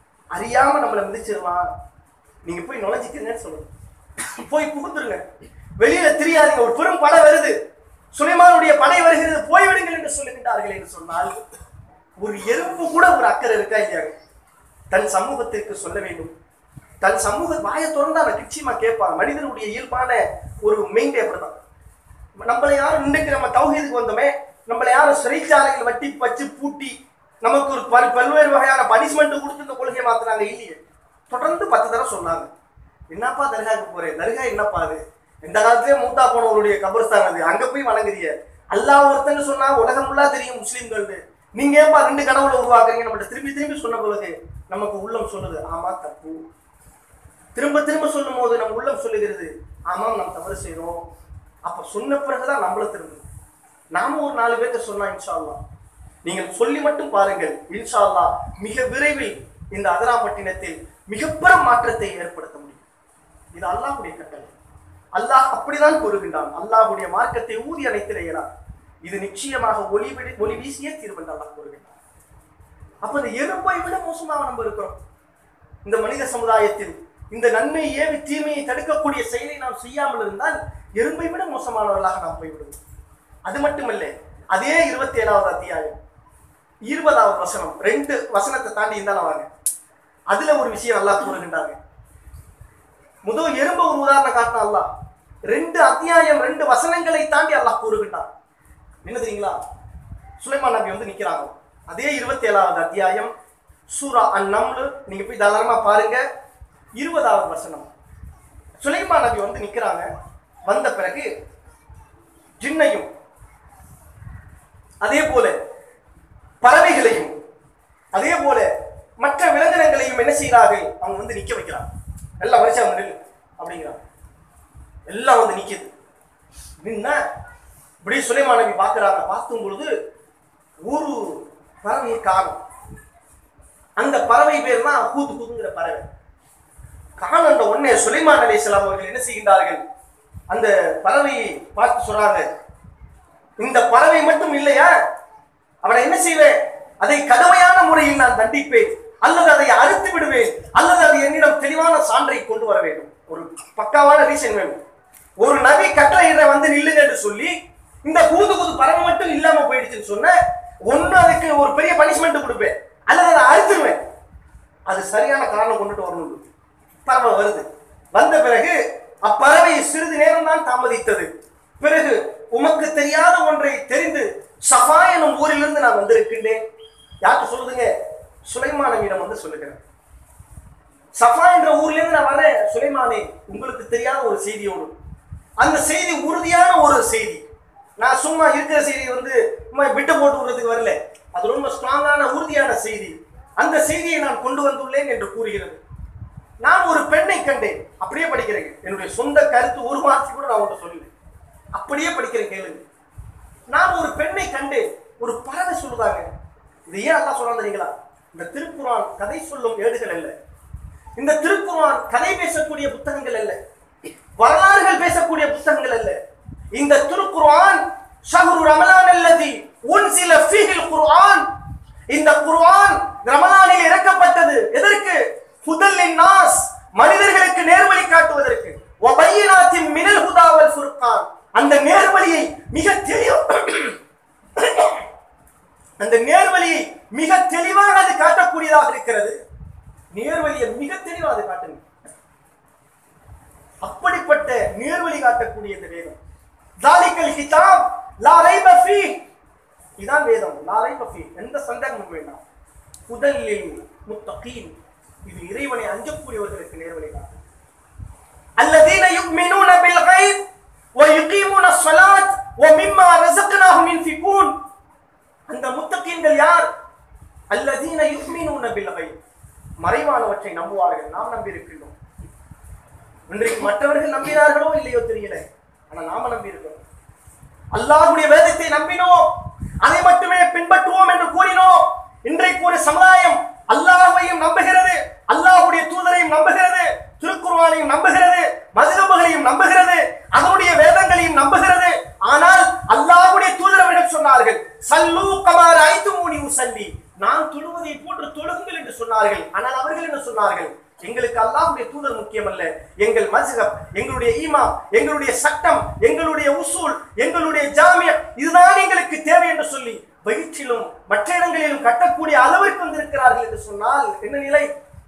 அறியாம நம்மளை மிதிச்சிருவான் நீங்க போய் நுழைஞ்சிக்கிறீங்கன்னு சொல்லுங்க போய் புகுந்துருங்க வெளியில தெரியாதீங்க ஒரு பெரும் படை வருது சுலைமானுடைய படை வருகிறது போய்விடுங்கள் என்று சொல்லுகின்றார்கள் என்று சொன்னால் ஒரு எறும்பு கூட ஒரு அக்கறை இருக்கா இல்லையா தன் சமூகத்திற்கு சொல்ல வேண்டும் தன் சமூக வாயை திறந்தா அவன் நிச்சயமா கேட்பான் மனிதனுடைய இயல்பான ஒரு மெயின் அப்படிதான் நம்மளை யாரும் இன்னைக்கு நம்ம தௌஹீதுக்கு வந்தோமே நம்மளை யாரும் சிறைச்சாலையில் வட்டி வச்சு பூட்டி நமக்கு ஒரு பல் பல்வேறு வகையான பனிஷ்மெண்ட் கொடுத்து இந்த கொள்கையை மாத்துறாங்க இல்லையே தொடர்ந்து பத்து தடவை சொன்னாங்க என்னப்பா தர்காவுக்கு போறேன் தர்கா என்னப்பா அது இந்த காலத்திலே மூத்தா போனவருடைய கபர்ஸ்தான் அது அங்க போய் வணங்குறிய அல்லாஹ் ஒருத்தன்னு சொன்னா உலகம் ஃபுல்லா தெரியும் முஸ்லீம்கள் நீங்க ஏன்பா ரெண்டு கடவுளை உருவாக்குறீங்க நம்மள்ட்ட திரும்பி திரும்பி சொன்ன பொழுது நமக்கு உள்ளம் சொல்லுது ஆமா தப்பு திரும்ப திரும்ப சொல்லும் போது நம்ம உள்ளம் சொல்லுகிறது ஆமாம் நாம் தவறு செய்றோம் அப்ப சொன்ன பிறகுதான் நம்மள திரும்ப நாம ஒரு நாலு பேர்த்த சொன்னா இன்ஷா அல்லாஹ் நீங்கள் சொல்லி மட்டும் பாருங்கள் இன்ஷா அல்லாஹ் மிக விரைவில் இந்த அதராம்பட்டினத்தில் மிகப்பெரும் மாற்றத்தை ஏற்படுத்த முடியும் இது அல்லாஹ்வுடைய கட்டளை அல்லாஹ் அப்படிதான் கூறுகின்றான் அல்லாஹ்வுடைய மார்க்கத்தை ஊதி அணைத்திரைகிறான் இது நிச்சயமாக ஒளி விடி ஒளி வீசியே தீர்வு என்று அல்லாஹ் கூறுகின்றான் அப்ப இந்த எறும்பை விட மோசமாக நம்ம இருக்கிறோம் இந்த மனித சமுதாயத்தில் இந்த நன்மை ஏவி தீமையை தடுக்கக்கூடிய செயலை நாம் செய்யாமல் இருந்தால் எறும்பை விட மோசமானவர்களாக நாம் போய்விடுவோம் அது மட்டுமல்ல அதே இருபத்தி ஏழாவது அத்தியாயம் இருபதாவது வசனம் ரெண்டு வசனத்தை தாண்டி இருந்தாலும் வாங்க அதுல ஒரு விஷயம் நல்லா கூறுகின்றாங்க முதல் எறும்பு ஒரு உதாரணம் காட்டினா அல்லாஹ் ரெண்டு அத்தியாயம் ரெண்டு வசனங்களை தாண்டி அல்லாஹ் கூறுகின்றான் என்ன தெரியுங்களா சுலைமான் நபி வந்து நிக்கிறாங்க அதே இருபத்தி ஏழாவது அத்தியாயம் சூரா அந்நம்லு நீங்க போய் தாராளமா பாருங்க இருபதாவது வசனம் சுலைமான் நபி வந்து நிக்கிறாங்க வந்த பிறகு ஜின்னையும் அதே போல பறவைகளையும் அதே போல மற்ற விலங்கினங்களையும் என்ன செய்கிறார்கள் அவங்க வந்து நிக்க வைக்கிறாங்க எல்லாம் வரிசை அவங்க நில்லு அப்படிங்கிறாங்க எல்லாம் வந்து நிக்குது நின்னா இப்படி சுலைமான் நபி பார்க்கறாங்க பார்க்கும் பொழுது ஒரு பறவையை காணும் அந்த பறவை பேர் தான் கூத்து கூத்துங்கிற பறவை காணன்ற உடனே சுலைமான் அலைஹிஸ்ஸலாம் அவர்கள் என்ன செய்கின்றார்கள் அந்த பறவையை பார்த்து சொல்றாங்க இந்த பறவை மட்டும் இல்லையா அவனை என்ன செய்வேன் அதை கடுமையான முறையில் நான் தண்டிப்பேன் அல்லது அதை அறுத்து விடுவேன் அல்லது அது என்னிடம் தெளிவான சான்றை கொண்டு வர வேண்டும் ஒரு பக்காவான ரீசன் வேணும் ஒரு நபி கட்டளையிட வந்து நில்லுங்க என்று சொல்லி இந்த கூது கூது பறவை மட்டும் இல்லாம போயிடுச்சுன்னு சொன்ன ஒண்ணு அதுக்கு ஒரு பெரிய பனிஷ்மெண்ட் கொடுப்பேன் அல்லது அதை அறுத்துருவேன் அது சரியான காரணம் கொண்டுட்டு வரணும் பறவை வருது வந்த பிறகு அப்பறவை சிறிது நேரம் தான் தாமதித்தது பிறகு உமக்கு தெரியாத ஒன்றை தெரிந்து சஃபா எனும் ஊரிலிருந்து நான் வந்திருக்கின்றேன் யார்கிட்ட சொல்லுதுங்க சுலைமானவிடம் வந்து சொல்லுகிறேன் சஃபா என்ற ஊர்ல இருந்து நான் வரேன் சுலைமானே உங்களுக்கு தெரியாத ஒரு செய்தியோடு அந்த செய்தி உறுதியான ஒரு செய்தி நான் சும்மா இருக்கிற செய்தியை வந்து சும்மா விட்டு போட்டு விடுறதுக்கு வரல அது ரொம்ப ஸ்ட்ராங்கான உறுதியான செய்தி அந்த செய்தியை நான் கொண்டு வந்துள்ளேன் என்று கூறுகிறது நான் ஒரு பெண்ணை கண்டேன் அப்படியே படிக்கிறேன் என்னுடைய சொந்த கருத்து ஒரு வார்த்தை கூட நான் உங்கள்கிட்ட சொல்லல அப்படியே படிக்கிறேன் கேளுங்க நான் ஒரு பெண்ணை கண்டேன் ஒரு பறவை சொல்லுதாங்க இது ஏன் அல்லாஹ் சொல்றான் தெரியுங்களா இந்த திருக்குர்ஆன் கதை சொல்லும் ஏடுகள் அல்ல இந்த திருக்குர்ஆன் கதை பேசக்கூடிய புத்தகங்கள் அல்ல வரலாறுகள் பேசக்கூடிய புத்தகங்கள் அல்ல இந்த திருக்குர்ஆன் ஷஹ்ரு ரமலான் அல்லதி உன்சில ஃபீஹில் குர்ஆன் இந்த குர்ஆன் ரமலானில் இறக்கப்பட்டது எதற்கு ஹுதல் நாஸ் மனிதர்களுக்கு நேர்வழி காட்டுவதற்கு வபையினாத்தின் மினல் ஹுதா வல் ஃபுர்கான் அந்த நேர்வழியை மிக தெளிவ அந்த நேர்வழியை மிக தெளிவாக அது காட்டக்கூடியதாக இருக்கிறது நேர்வழியை மிக தெளிவாக அது காட்டுங்க அப்படிப்பட்ட நேர்வழி காட்டக்கூடிய இந்த வேதம் தாலிக்கல் கிதாப் லா ரைப ஃபீ இதான் வேதம் லா ரைப ஃபீ எந்த சந்தேகமும் வேண்டாம் முதலில் முத்தகீன் இது இறைவனை அஞ்சக்கூடியவர்களுக்கு நேர்வழி காட்டும் الذين يؤمنون بالغيب ويقيمون الصلاة ومما رزقناهم ينفقون அந்த முத்தகீன்கள் யார் அல்லதீன யுக்மினூன பில்கை மறைவானவற்றை நம்புவார்கள் நாம் நம்பி இருக்கின்றோம் இன்றைக்கு மற்றவர்கள் நம்பினார்களோ இல்லையோ தெரியல ஆனா நாம நம்பி இருக்கிறோம் அல்லாஹ்வுடைய வேதத்தை நம்பினோம் அதை மட்டுமே பின்பற்றுவோம் என்று கூறினோம் இன்றைக்கு ஒரு சமுதாயம் அல்லாஹ்வையும் நம்புகிறது அல்லாஹ்வுடைய தூதரையும் நம்புகிறது திருக்குர்ஆனையும் நம்புகிறது மதுகபுகளையும் நம்புகிறது அதனுடைய வேதங்களையும் நம்புகிறது ஆனால் அல்லாஹ்வுடைய தூதர் அவர்கள் சொன்னார்கள் சல்லு கமார் ஐத்து மூனி உசல்லி நான் தொழுவதை போன்று தொழுகுங்கள் என்று சொன்னார்கள் ஆனால் அவர்கள் என்ன சொன்னார்கள் எங்களுக்கு அல்லாஹ்வுடைய தூதர் முக்கியம் அல்ல எங்கள் மஸ்ஹப் எங்களுடைய ஈமாம் எங்களுடைய சட்டம் எங்களுடைய உசூல் எங்களுடைய ஜாமியா இதுதான் எங்களுக்கு தேவை என்று சொல்லி வயிற்றிலும் மற்ற இடங்களிலும் கட்டக்கூடிய அளவிற்கு வந்திருக்கிறார்கள் என்று சொன்னால் என்ன நிலை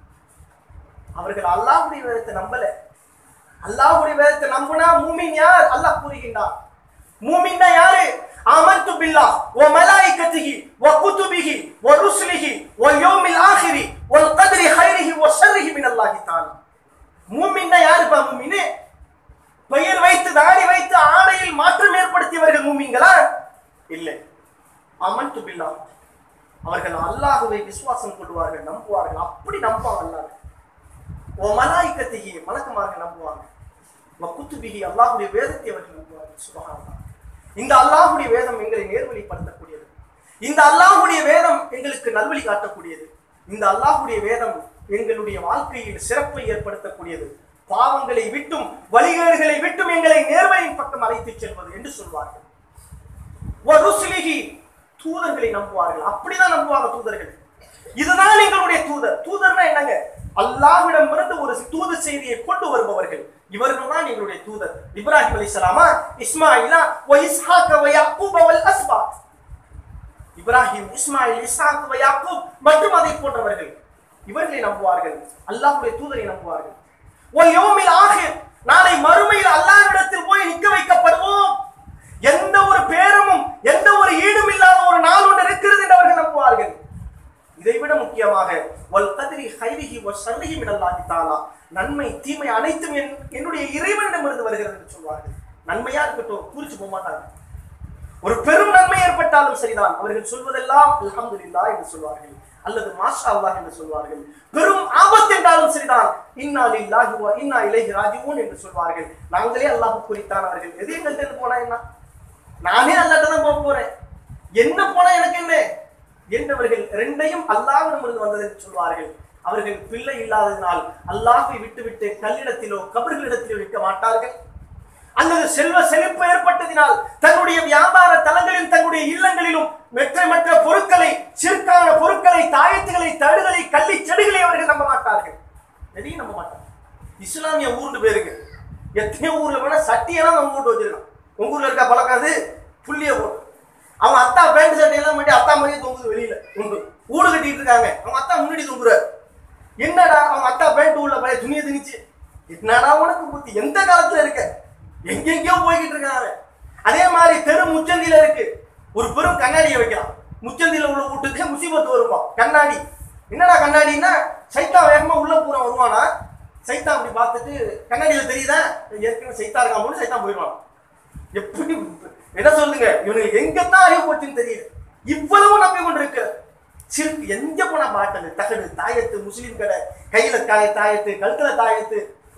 அவர்கள் அல்லாஹ்வுடைய வேதத்தை நம்பல அல்லாஹ்வுடைய வேதத்தை நம்புனா மூமின் யார் அல்லாஹ் கூறுகின்றான் மூமின்னா யாரு ஆமன்து பில்லாஹ் வ மலாயிகத்திஹி வ குதுபிஹி வ ருசுலிஹி வ யௌமில் ஆখিরি வல் கத்ரி கைரிஹி வ ஷர்ரிஹி மின் அல்லாஹ் தஆலா மூமின்னா யாருப்பா மூமினு பெயர் வைத்து தாடி வைத்து ஆடையில் மாற்றம் ஏற்படுத்தியவர்கள் மூமின்களா இல்லை அமன்து பில்லாஹ் அவர்கள் அல்லாஹ்வை விசுவாசம் கொள்வார்கள் நம்புவார்கள் அப்படி நம்புவாங்க அல்லாஹ் ஓ மலாய்க்கத்தையே மலக்குமார்கள் நம்புவாங்க குத்துபிகி அல்லாஹுடைய வேதத்தை அவர்கள் நம்புவார்கள் சுபஹானல்லாஹ் இந்த அல்லாஹுடைய வேதம் எங்களை நேர்வழிப்படுத்தக்கூடியது இந்த அல்லாஹுடைய வேதம் எங்களுக்கு நல்வழி காட்டக்கூடியது இந்த அல்லாஹுடைய வேதம் எங்களுடைய வாழ்க்கையில் சிறப்பை ஏற்படுத்தக்கூடியது பாவங்களை விட்டும் வழிகேடுகளை விட்டும் எங்களை நேர்வழியின் பக்கம் அழைத்துச் செல்வது என்று சொல்வார்கள் வருசிலிகி தூதர்களை நம்புவார்கள் அப்படிதான் நம்புவாங்க தூதர்கள் இதுதான் எங்களுடைய தூதர் தூதர்னா என்னங்க அல்லாஹ்விடம் இருந்து ஒரு தூது செய்தியை கொண்டு வருபவர்கள் இவர்கள் தான் எங்களுடைய தூதர் இப்ராஹிம் அலைஹிஸ்ஸலாமா இஸ்மாயிலா வ இஸ்ஹாக வ யாக்கூப வல் அஸ்பாத் இப்ராஹிம் இஸ்மாயில் இஸ்ஹாக் வ யாக்கூப் மற்றும் அதை போன்றவர்கள் இவர்களை நம்புவார்கள் அல்லாஹ்வுடைய தூதரை நம்புவார்கள் வ யௌமில் ஆகிர் நாளை மறுமையில் அல்லாஹ்விடத்தில் போய் நிற்க வைக்கப்படுவோம் எந்த ஒரு பேரமும் எந்த ஒரு ஈடும் இல்லாத ஒரு நாள் ஒன்று இருக்கிறது என்று அவர்கள் நம்புவார்கள் இதைவிட முக்கியமாக வல் கதிரி ஹைரிஹி வ ஷர்ரிஹி மின் அல்லாஹி தஆலா நன்மை தீமை அனைத்தும் என் என்னுடைய இறைவனிடமிருந்து வருகிறது என்று சொல்வார்கள் நன்மையா இருக்கட்டும் குறிச்சு போக மாட்டாங்க ஒரு பெரும் நன்மை ஏற்பட்டாலும் சரிதான் அவர்கள் சொல்வதெல்லாம் அல்ஹம்துலில்லாஹ் என்று சொல்வார்கள் அல்லது மாஷா அல்லாஹ் என்று சொல்வார்கள் பெரும் ஆபத்து என்றாலும் சரிதான் இன்னா லில்லாஹி வ இன்னா இலைஹி ராஜிஊன் என்று சொல்வார்கள் நாங்களே அல்லாஹ் குறித்தான் அவர்கள் எது எங்கள்கிட்ட இருந்து போனா என்ன நானே அல்லாட்ட தான் போக போறேன் என்ன போனா எனக்கு என்ன என்றவர்கள் ரெண்டையும் அல்லாஹ்விடமிருந்து வந்தது என்று சொல்வார்கள் அவர்கள் பிள்ளை இல்லாததினால் அல்லாஹை விட்டுவிட்டு கல்லிடத்திலோ கபர்களிடத்திலோ இருக்க மாட்டார்கள் அல்லது செல்வ செழிப்பு ஏற்பட்டதினால் தன்னுடைய வியாபார தலங்களிலும் தன்னுடைய இல்லங்களிலும் மற்ற மற்ற பொருட்களை சிற்கான பொருட்களை தாயத்துகளை தடுகளை கள்ளி செடிகளை அவர்கள் நம்ப மாட்டார்கள் எதையும் நம்ப மாட்டார்கள் இஸ்லாமிய ஊர்னு பேருங்க எத்தனையோ ஊர்ல வேணா சட்டியெல்லாம் நம்ம போட்டு வச்சிருக்கான் உங்க ஊர்ல இருக்க பழக்கம் அது புள்ளிய போட்டு அவங்க அத்தா பேண்ட் சட்டையெல்லாம் மட்டும் அத்தா மாதிரியே தொங்குது வெளியில உண்டு ஊடு கட்டிட்டு இருக்காங்க அவங்க அத்தா முன்னாடி தொங்குறாரு என்னடா அவங்க அத்தா பேண்ட் உள்ள பழைய துணியை திணிச்சு என்னடா உனக்கு புத்தி எந்த காலத்துல இருக்க எங்கெங்கயோ போய்கிட்டு இருக்காங்க அதே மாதிரி தெரு முச்சந்தில இருக்கு ஒரு பெரும் கண்ணாடியை வைக்கலாம் முச்சந்தில உள்ள வீட்டுக்கு முசீபத்து வருமா கண்ணாடி என்னடா கண்ணாடின்னா சைத்தா வேகமா உள்ள பூரா வருவானா சைத்தா அப்படி பார்த்துட்டு கண்ணாடியில தெரியுதா ஏற்கனவே சைத்தா இருக்காமனு சைத்தா போயிடுவான் எப்படி என்ன சொல்லுங்க இவனுக்கு எங்கத்தான் அறிவு போச்சுன்னு தெரியல இவ்வளவு நம்பி கொண்டு இருக்கு சிறுக்கு எங்க போனா பாட்டது தகடு தாயத்து முஸ்லீம் கடை கையில தாய தாயத்து கழுத்துல தாயத்து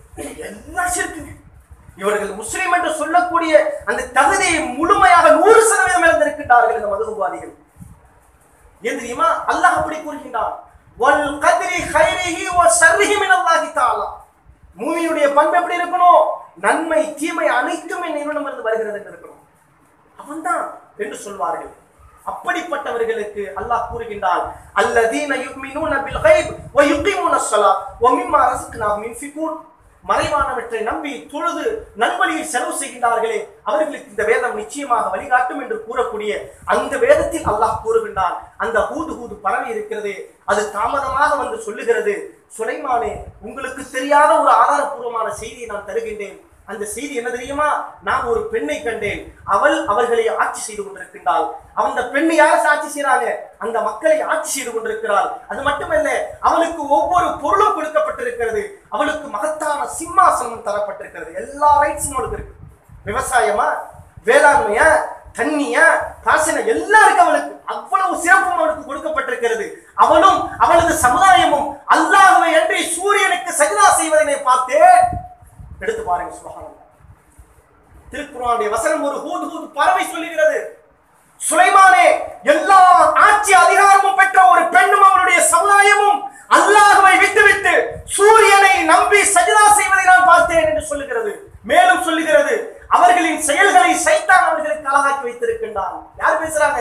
எல்லாம் சிறுக்குங்க இவர்கள் முஸ்லீம் என்று சொல்லக்கூடிய அந்த தகுதியை முழுமையாக நூறு சதவீதம் இழந்திருக்கின்றார்கள் இந்த மதுகுபாதிகள் ஏன் தெரியுமா அல்லாஹ் அப்படி கூறுகின்றான் வல் கத்ரி கைரிஹி வ ஷர்ரிஹி மினல்லாஹி தஆலா மூமியுடைய பண்பு எப்படி இருக்கணும் நன்மை தீமை அனைத்தும் என் இருந்து வருகிறது என்று இருக்கணும் அவன்தான் என்று சொல்வார்கள் அப்படிப்பட்டவர்களுக்கு அல்லாஹ் கூறுகின்றான் அல்லதீன யுமினூன பில் கைப் வ யுகீமுன ஸலாத் வ மிம்மா ரஸக்னாஹும் யுன்ஃபிகூன் மறைவானவற்றை நம்பி தொழுது நன்வழியில் செலவு செய்கின்றார்களே அவர்களுக்கு இந்த வேதம் நிச்சயமாக வழிகாட்டும் என்று கூறக்கூடிய அந்த வேதத்தில் அல்லாஹ் கூறுகின்றான் அந்த ஹூது ஹூது பறவை இருக்கிறது அது தாமதமாக வந்து சொல்லுகிறது சுலைமானே உங்களுக்கு தெரியாத ஒரு ஆதாரபூர்வமான செய்தியை நான் தருகின்றேன் அந்த செய்தி என்ன தெரியுமா நான் ஒரு பெண்ணை கண்டேன் அவள் அவர்களை ஆட்சி செய்து கொண்டிருக்கின்றாள் அந்த பெண்ணை யார் ஆட்சி செய்றாங்க அந்த மக்களை ஆட்சி செய்து கொண்டிருக்கிறாள் அது மட்டுமல்ல அவளுக்கு ஒவ்வொரு பொருளும் கொடுக்கப்பட்டிருக்கிறது அவளுக்கு மகத்தான சிம்மாசனம் தரப்பட்டிருக்கிறது எல்லா ரைட்ஸும் அவளுக்கு இருக்கு விவசாயமா வேளாண்மையா தண்ணியா பாசனம் எல்லாம் இருக்கு அவளுக்கு அவ்வளவு சிறப்பும் அவளுக்கு கொடுக்கப்பட்டிருக்கிறது அவளும் அவளது சமுதாயமும் அல்லாஹ்வை அன்றி சூரியனுக்கு சஜிதா செய்வதனை பார்த்தே எடுத்து பாருங்க சுபஹானல்லாஹ் திருக்குறானுடைய வசனம் ஒரு ஹூத் ஹூத் பறவை சொல்லுகிறது சுலைமானே எல்லா ஆட்சி அதிகாரமும் பெற்ற ஒரு பெண்ணும் அவருடைய சமுதாயமும் அல்லாஹ்வை விட்டுவிட்டு சூரியனை நம்பி சஜிதா செய்வதை நான் பார்த்தேன் என்று சொல்லுகிறது மேலும் சொல்லுகிறது அவர்களின் செயல்களை சைத்தான் அவர்களுக்கு அழகாக்கி வைத்திருக்கின்றான் யார் பேசுறாங்க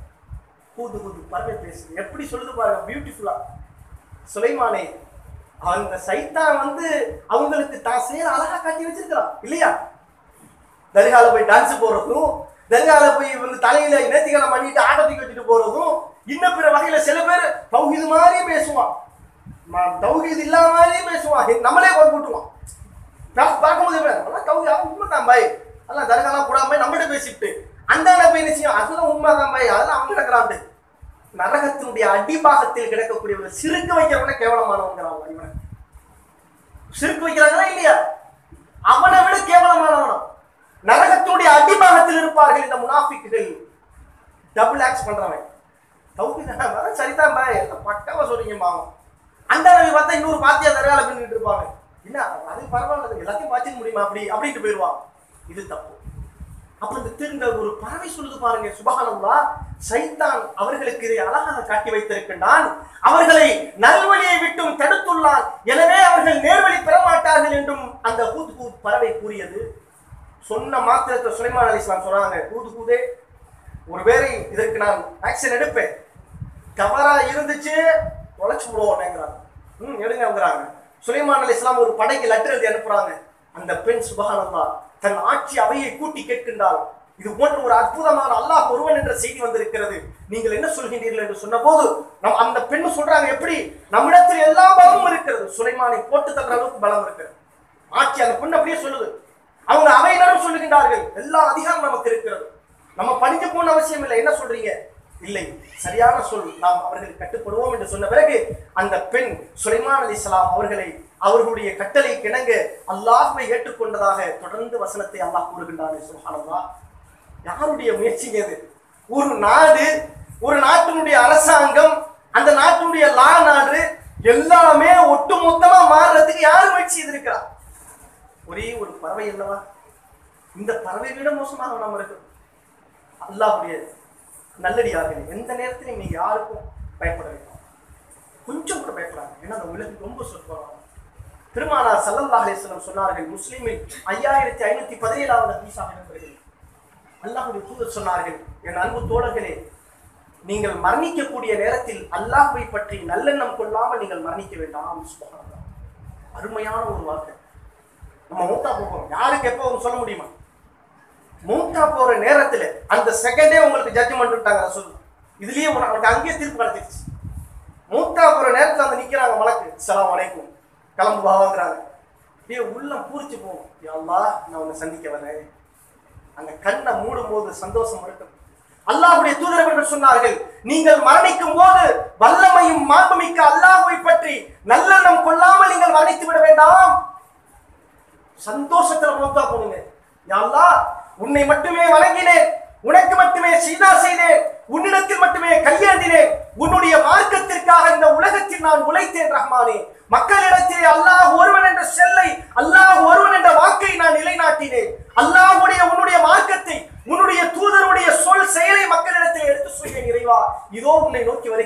ஹூது ஹூது பறவை பேசுது எப்படி சொல்லுது பாருங்க பியூட்டிஃபுல்லா சுலைமானே அந்த சைத்தான் வந்து அவங்களுக்கு தான் செயல் அழகா காட்டி வச்சிருக்கிறான் இல்லையா தர்கால போய் டான்ஸ் போறதும் தர்கால போய் வந்து தலையில நேர்த்திக்கலம் பண்ணிட்டு ஆட்டத்துக்கு வச்சுட்டு போறதும் இன்னும் பிற வகையில சில பேர் தௌஹீது மாதிரியே பேசுவான் ம- தௌஹீது இல்லாத மாதிரியே பேசுவான் ஹே, நம்மளே கொண்டு போட்டுருவான் பா- பார்க்கும்போது எப்படி, அதெல்லாம் தௌஹீது அவன் உண்மைதான் பாய் அதெல்லாம் தர்காலாம் கூடாம போய் நம்மகிட்ட பேசிட்டு அந்த போய் என்ன செய்யும் அதெல்லாம் உண்மைதான் பாய் அதெல்லாம் அவன் கிடக்குறான்ட்டு நரகத்தினுடைய அடிபாகத்தில் கிடக்கக்கூடியவர்கள் சிறுக்க வைக்கிறவன கேவலமானவங்கிறான் இவனை சிறுக்கு வைக்கிறாங்களா இல்லையா அவனை விட கேவலமானவனும் நரகத்தினுடைய அடிபாகத்தில் இருப்பார்கள் இந்த முனாஃபிக்குகள் டபுள் ஆக்ஸ் பண்றவன் தௌஹீத் சரிதான் பாய் எல்லாம் பக்காவா சொல்றீங்க பாவம் அந்த நபி பார்த்தா இன்னொரு பாத்தியா தரையால பின்னிட்டு இருப்பாங்க என்ன அது பரவாயில்ல அது எல்லாத்தையும் பாய்ச்சிக்க முடியுமா அப்படி அப்படின்ட்டு போயிடுவான் இது தப்பு அப்ப இந்த திருந்த ஒரு பறவை சொல்லுது பாருங்க சுபஹானல்லா சைத்தான் அவர்களுக்கு இதை அழகாக காட்டி வைத்திருக்கின்றான் அவர்களை நல்வழியை விட்டும் தடுத்துள்ளான் எனவே அவர்கள் நேர்வழி பெற மாட்டார்கள் என்றும் அந்த ஹூத் ஹூத் பறவை கூறியது சொன்ன மாத்திரத்தை சுலைமான் அலி இஸ்லாம் சொன்னாங்க ஹூத் ஹூதே ஒருவேளை இதற்கு நான் ஆக்ஷன் எடுப்பேன் தவறா இருந்துச்சு தொலைச்சு விடுவோம்ங்கிறாங்க ம் எடுங்கங்கிறாங்க சுலைமான் அலி இஸ்லாம் ஒரு படைக்கு லெட்டர் எழுதி அனுப்புறாங்க அந்த பெண் சுபஹானல்லா தன் ஆட்சி அவையை கூட்டி கேட்கின்றாள் இது போன்ற ஒரு அற்புதமான அல்லாஹ் ஒருவன் என்ற செய்தி வந்திருக்கிறது நீங்கள் என்ன சொல்கின்றீர்கள் என்று சொன்னபோது நம் அந்த பெண்ணு சொல்றாங்க எப்படி நம்மிடத்தில் எல்லா பலமும் இருக்கிறது சுலைமானை போட்டு தள்ளுற அளவுக்கு பலம் இருக்கிறது ஆட்சி அந்த பெண் அப்படியே சொல்லுது அவங்க அவையினரும் சொல்லுகின்றார்கள் எல்லா அதிகாரம் நமக்கு இருக்கிறது நம்ம படிக்க போன அவசியம் இல்லை என்ன சொல்றீங்க இல்லை சரியான சொல் நாம் அவர்களுக்கு கட்டுப்படுவோம் என்று சொன்ன பிறகு அந்த பெண் சுலைமான் அலிஸ்லாம் அவர்களை அவர்களுடைய கட்டளை கிணங்க அல்லாஹ்வை ஏற்றுக்கொண்டதாக தொடர்ந்து வசனத்தை அல்லாஹ் கூறுகின்றானே சுஹானல்லாஹ் யாருடைய முயற்சிங்க இது ஒரு நாடு ஒரு நாட்டினுடைய அரசாங்கம் அந்த நாட்டினுடைய லா நாடு எல்லாமே ஒட்டுமொத்தமா மாறுறதுக்கு யார் முயற்சி செய்திருக்கிறா ஒரே ஒரு பறவை அல்லவா இந்த பறவை விட மோசமாக நம்ம இருக்கிறோம் அல்லாஹ்வுடைய நல்லடியார்கள் எந்த நேரத்திலும் நீங்க யாருக்கும் பயப்பட வேண்டாம் கொஞ்சம் கூட பயப்படாது ஏன்னா அந்த உலகம் ரொம்ப சொற்பம் பெருமானார் சல்லல்லாஹு அலைஹி வஸல்லம் சொன்னார்கள் முஸ்லிமில் ஐயாயிரத்தி ஐநூத்தி பதினேழாவது ஹதீஸாக இடம்பெறுகிறது அல்லாஹ்வுடைய தூதர் சொன்னார்கள் என் அன்பு தோழர்களே நீங்கள் மரணிக்கக்கூடிய நேரத்தில் அல்லாஹ்வை பற்றி நல்லெண்ணம் கொள்ளாமல் நீங்கள் மரணிக்க வேண்டாம் சுப்ஹானல்லாஹ். அருமையான ஒரு வார்த்தை நம்ம மூத்தா போகிறோம் யாருக்கு எப்போ சொல்ல முடியுமா மூத்தா போற நேரத்துல அந்த செகண்டே உங்களுக்கு ஜட்ஜ்மெண்ட் விட்டாங்க ரசூல் இதுலயே உன- அவனுக்கு அங்கேயே தீர்ப்பு கிடைச்சிருச்சு மூத்தா போற நேரத்துல வந்து நிக்கிறாங்க மலக்கு சலாம் வலைக்கும் கிளம்பு பாவாங்கிறாங்க அப்படியே உள்ளம் பூரிச்சு போகும் யா அல்லாஹ் நான் உன்னை சந்திக்க வரேன் அந்த கண்ணை மூடும் போது சந்தோஷம் இருக்கும் அல்லாஹ்வுடைய தூதரவர்கள் சொன்னார்கள் நீங்கள் மரணிக்கும் போது வல்லமையும் மாண்புமிக்க அல்லாஹ்வை பற்றி நல்லெண்ணம் கொள்ளாமல் நீங்கள் மரணித்து விட வேண்டாம் சந்தோஷத்துல மௌத்தா போனீங்க யா அல்லாஹ் உன்னை மட்டுமே வணங்கினேன் உனக்கு மட்டுமே சீதா செய்தேன் உன்னிடத்தில் மட்டுமே கையேந்தினேன் உன்னுடைய மார்க்கத்திற்காக இந்த உலகத்தில் நான் உழைத்தேன் ரஹ்மானே மக்களிடத்திலே அல்லாஹ் ஒருவன் என்ற செல்லை அல்லாஹ் ஒருவன் என்ற வாக்கை நான் நிலைநாட்டினேன் அல்லாஹ்வுடைய உன்னுடைய மார்க்கத்தை உன்னுடைய தூதருடைய சொல் செயலை மக்களிடத்தில் எடுத்து சொல்வேன் இறைவா இதோ உன்னை நோக்கி வருகிறேன்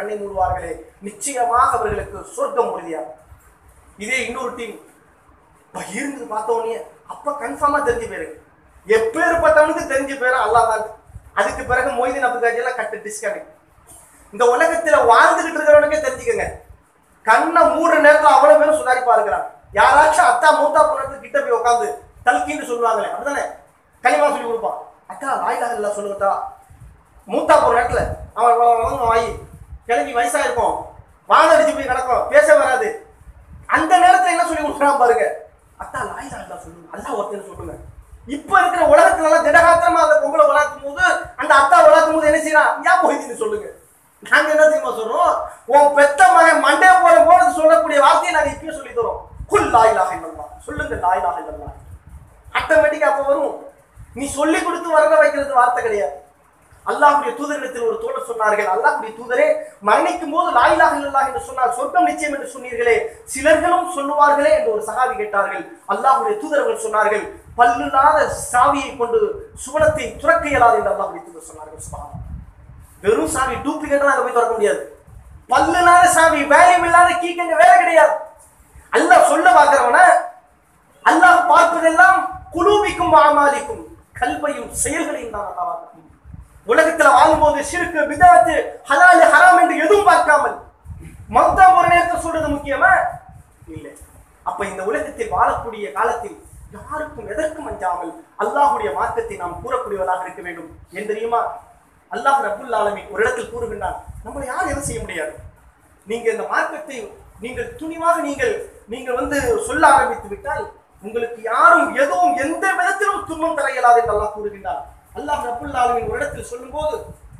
கண்ணை மூடுவார்களே நிச்சயமாக அவர்களுக்கு சொர்க்கம் உறுதியாகும் இதே இன்னொரு டீம் இருந்து பார்த்த உடனே அப்ப கன்ஃபார்மா தெரிஞ்சு போயிருக்கு எப்பேற்பட்டவனுக்கு தெரிஞ்சு போயிரும் அல்லாஹ் தான் அதுக்கு பிறகு மொய்தீன் அப்துல் எல்லாம் கட்டு டிஸ்கனெக்ட் இந்த உலகத்துல வாழ்ந்துகிட்டு இருக்கிறவனுக்கே தெரிஞ்சுக்கங்க கண்ணை மூடுற நேரத்துல அவ்வளவு பேரும் சுதாரிப்பா இருக்கிறான் யாராச்சும் அத்தா மூத்தா போனது கிட்ட போய் உட்காந்து தல்கின்னு சொல்லுவாங்களே அப்படிதானே களிமா சொல்லி கொடுப்பான் அக்கா வாயிலாக இல்ல சொல்லுங்கத்தா மூத்தா போற நேரத்துல அவன் வ- வ- வந்து வாயி கிளம்பி வயசா இருக்கும் வாழடிச்சு போய் கிடக்கும் பேச வராது அந்த நேரத்துல என்ன சொல்லி கொடுக்குறான் பாருங்க அத்தா லாயிலா இல்ல சொல்லுங்க அல்லா ஒருத்தர் சொல்லுங்க இப்ப இருக்கிற உலகத்துல எல்லாம் திடகாத்திரமா அந்த பொங்கலை வளர்க்கும் போது அந்த அத்தா வளர்க்கும் போது என்ன செய்யறான் ஏன் போயிடுன்னு சொல்லுங்க நாங்க என்ன தெரியுமா சொல்றோம் உன் பெத்த மகன் மண்டே போற போது சொல்லக்கூடிய வார்த்தையை நாங்க இப்பயே சொல்லி தரோம் குல் லாயிலாக இல்லல்லா சொல்லுங்க லாயிலாக இல்லல்லா ஆட்டோமேட்டிக்கா அப்ப வரும் நீ சொல்லி கொடுத்து வர வைக்கிறது வார்த்தை கிடையாது அல்லாஹ்வுடைய தூதரிடத்தில் ஒரு தோழர் சொன்னார்கள் அல்லாஹ்வுடைய தூதரே மரணிக்கும் போது லாயிலாக இல்லல்லாஹ் என்று சொன்னால் சொர்க்கம் நிச்சயம் என்று சொன்னீர்களே சிலர்களும் சொல்லுவார்களே என்று ஒரு சகாவி கேட்டார்கள் அல்லாஹ்வுடைய தூதர்கள் சொன்னார்கள் பல்லுலாத சாவியை கொண்டு சுவனத்தை துறக்க இயலாது என்று அல்லாஹ்வுடைய தூதர் சொன்னார்கள் சுபஹானல்லாஹ். வெறும் சாவி டூப்ளிகேட்டா நாங்க போய் திறக்க முடியாது பல்லுலாத சாவி வேலையும் இல்லாத கீக்கங்க வேலை கிடையாது அல்லாஹ் சொல்ல பார்க்கிறவன அல்லாஹ் பார்ப்பதெல்லாம் குலூபிக்கும் அமாலிக்கும் கல்வையும் செயல்களையும் தான் அல்லாஹ் பார்க்க முடியும். உலகத்துல வாழும்போது சிறுக்கு பிதாத்து ஹலால் ஹராம் என்று எதுவும் பார்க்காமல் மொத்தம் ஒரு நேரத்தை சொல்றது முக்கியமா இல்லை அப்ப இந்த உலகத்தில் வாழக்கூடிய காலத்தில் யாருக்கும் எதற்கும் அஞ்சாமல் அல்லாஹ்வுடைய மார்க்கத்தை நாம் கூறக்கூடியவர்களாக இருக்க வேண்டும் ஏன் தெரியுமா அல்லாஹ் ரப்புல் ஆலமீன் ஒரு இடத்தில் கூறுகின்றான் நம்மளை யாரும் எதுவும் செய்ய முடியாது நீங்க இந்த மார்க்கத்தை நீங்கள் துணிவாக நீங்கள் நீங்கள் வந்து சொல்ல ஆரம்பித்து விட்டால் உங்களுக்கு யாரும் எதுவும் எந்த விதத்திலும் துன்பம் தர இயலாது என்று அல்லாஹ் கூறுகின்றார் அல்லாஹ் ரப்புல் ஆலமீன் ஒரு இடத்தில் சொல்லும்போது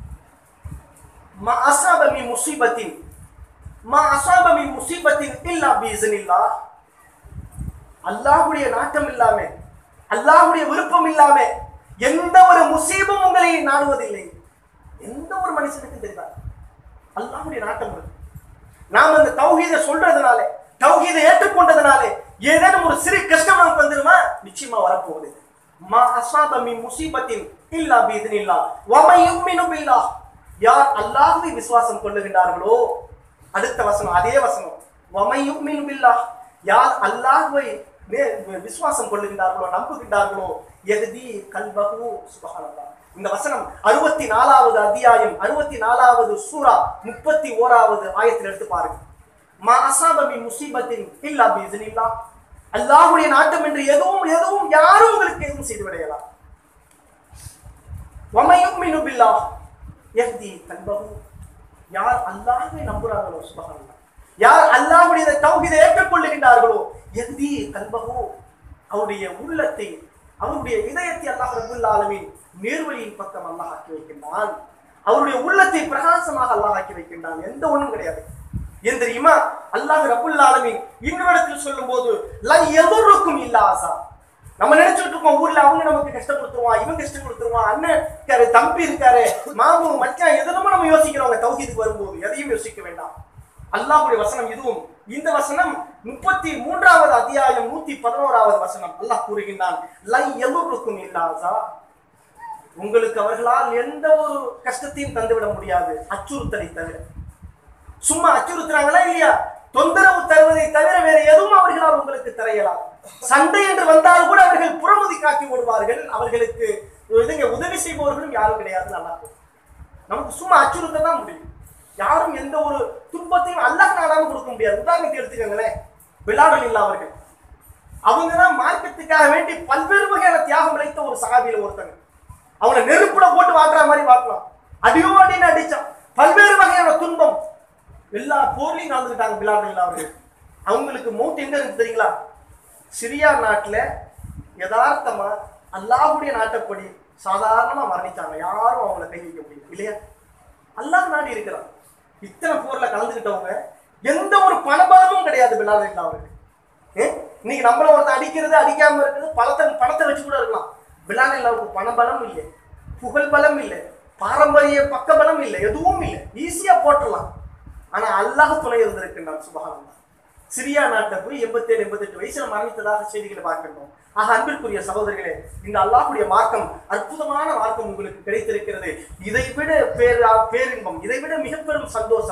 மா அசாப மி முசீபத்தின் மா அசாப மி முசீபத்தின் இல்லா பீசனில்லா அல்லாஹ்வுடைய நாட்டம் இல்லாம அல்லாஹ்வுடைய விருப்பம் இல்லாம எந்த ஒரு முசீபும் உங்களை நாடுவதில்லை எந்த ஒரு மனுஷனுக்கும் தெரியாது அல்லாஹ்வுடைய நாட்டம் இருக்கு நாம் அந்த தௌஹீதை சொல்றதுனாலே தௌஹீதை ஏற்றுக்கொண்டதுனாலே ஏதேனும் ஒரு சிறு கஷ்டம் நமக்கு வந்துருமா நிச்சயமா வரப்போகுது மா அஸ்ஸாப மின் முஸீபத்தின் இல்லா பிஇذنில்லா வ மை யுமினு பில்லாஹ் யார் அல்லாஹ்வை விசுவாசம் கொள்ளுகின்றார்களோ அடுத்த வசனம் அதே வசனம் வ மை யுமினு பில்லாஹ் யார் அல்லாஹ்வை வே- விசுவாசம் கொள்ளுகின்றார்களோ நம்புகின்றார்களோ எஹ்தி கல்பஹு சுப்ஹானல்லாஹ் இந்த வசனம் அறுபத்தி நாலாவது அத்தியாயம் அறுபத்தி நாலாவது சூரா முப்பத்தி ஓராவது ஆயத்தில் எடுத்து பாருங்க மா அசாப மின் முசீபத்தின் இல்லா பிஇذنில்லா அல்லாஹ்வுடைய நாட்டம் என்று எதுவும் எதுவும் யாரும் உங்களுக்கு எதுவும் செய்து விடையலாம் வமையுமினு பில்லாஹ் யஹ்தி கல்பஹு யார் அல்லாஹ்வை நம்புறாங்களோ சுபஹானல்லாஹ் யார் அல்லாஹ்வுடைய இந்த தௌஹீதை ஏற்றுக்கொள்ளுகின்றார்களோ யஹ்தி கல்பஹு அவருடைய உள்ளத்தை அவருடைய இதயத்தை அல்லாஹ் ரப்பல் ஆலமீன் நேர்வழியின் பக்கம் அல்லாஹ் ஆக்கி வைக்கின்றான் அவருடைய உள்ளத்தை பிரகாசமாக அல்லாஹ் ஆக்கி வைக்கின்றான் எந்த ஒண்ணும் கிடையாது ஏன் தெரியுமா அல்லாஹ் ரப்புல் ஆலமீன் இன்னொரு இடத்தில் சொல்லும்போது லை எதுருக்கும் இல்ல ஆசா நம்ம நினைச்சிட்டு இருக்கோம் ஊர்ல அவங்க நமக்கு கஷ்டம் கொடுத்துருவான் இவன் கஷ்டம் கொடுத்துருவான் அண்ணன் இருக்காரு தம்பி இருக்காரு மாமு மச்சான் எதுனமோ நம்ம யோசிக்கிறோங்க தௌஹீதுக்கு வரும்போது எதையும் யோசிக்க வேண்டாம் அல்லாஹ்வுடைய வசனம் இதுவும் இந்த வசனம் முப்பத்தி மூன்றாவது அத்தியாயம் நூத்தி பதினோராவது வசனம் அல்லாஹ் கூறுகின்றான் லை எதுருக்கும் இல்லாசா உங்களுக்கு அவர்களால் எந்த ஒரு கஷ்டத்தையும் தந்துவிட முடியாது அச்சுறுத்தலை தவிர சும்மா அச்சுறுத்துறாங்களா இல்லையா தொந்தரவு தருவதை தவிர வேற எதுவும் அவர்களால் உங்களுக்கு தர இயலாது சண்டை என்று வந்தால் கூட அவர்கள் புறமுதி காட்டி ஓடுவார்கள் அவர்களுக்கு இதுங்க உதவி செய்பவர்களும் யாரும் கிடையாது நல்லா இருக்கும். நமக்கு சும்மா அச்சுறுத்த தான் முடியும் யாரும் எந்த ஒரு துன்பத்தையும் அல்லாஹ் நாடாம கொடுக்க முடியாது உதாரணத்தை எடுத்துக்கோங்களேன் விழாடல் இல்ல அவர்கள் அவங்க தான் மார்க்கத்துக்காக வேண்டி பல்வேறு வகையான தியாகம் இழைத்த ஒரு சகாபியில ஒருத்தங்க அவனை நெருப்புல போட்டு வாட்டுற மாதிரி வாட்டலாம் அடியோ அடின்னு அடிச்சான் பல்வேறு வகையான துன்பம் எல்லா போர்லையும் கலந்துக்கிட்டாங்க பிலாடல் அவர்கள் அவங்களுக்கு மௌட் எங்க இருக்கு தெரியுங்களா சிரியா நாட்டுல யதார்த்தமா அல்லாஹ்வுடைய நாட்டப்படி சாதாரணமா மரணிச்சாங்க யாரும் அவங்கள கை வைக்க முடியல இல்லையா அல்லாஹ் நாடி இருக்கிறான் இத்தனை போர்ல கலந்துக்கிட்டவங்க எந்த ஒரு பணபலமும் கிடையாது பிலாடல் அவர்கள் ஏ? இன்னைக்கு நம்மள ஒருத்தன் அடிக்கிறது அடிக்காம இருக்குது பணத்தை பணத்தை வச்சு கூட இருக்கலாம் பிலாடல்லாவுக்கு பண பலம் இல்லை புகழ் பலம் இல்லை பாரம்பரிய பக்க பலம் இல்லை எதுவும் இல்லை ஈஸியா போட்டுடலாம் ஆனா அல்லாஹ் துணை இருந்திருக்கின்றான் சுபகானந்தா சிரியா நாட்டை போய் எண்பத்தேழு எண்பத்தெட்டு வயசுல மரணித்ததாக செய்திகளை பார்க்கின்றோம் ஆக அன்பிற்குரிய சகோதரர்களே இந்த அல்லாஹ்வுடைய மார்க்கம் அற்புதமான மார்க்கம் உங்களுக்கு கிடைத்திருக்கிறது இதை விட பேரா பேரின்பம் இதை விட மிக பெரும் சந்தோஷம்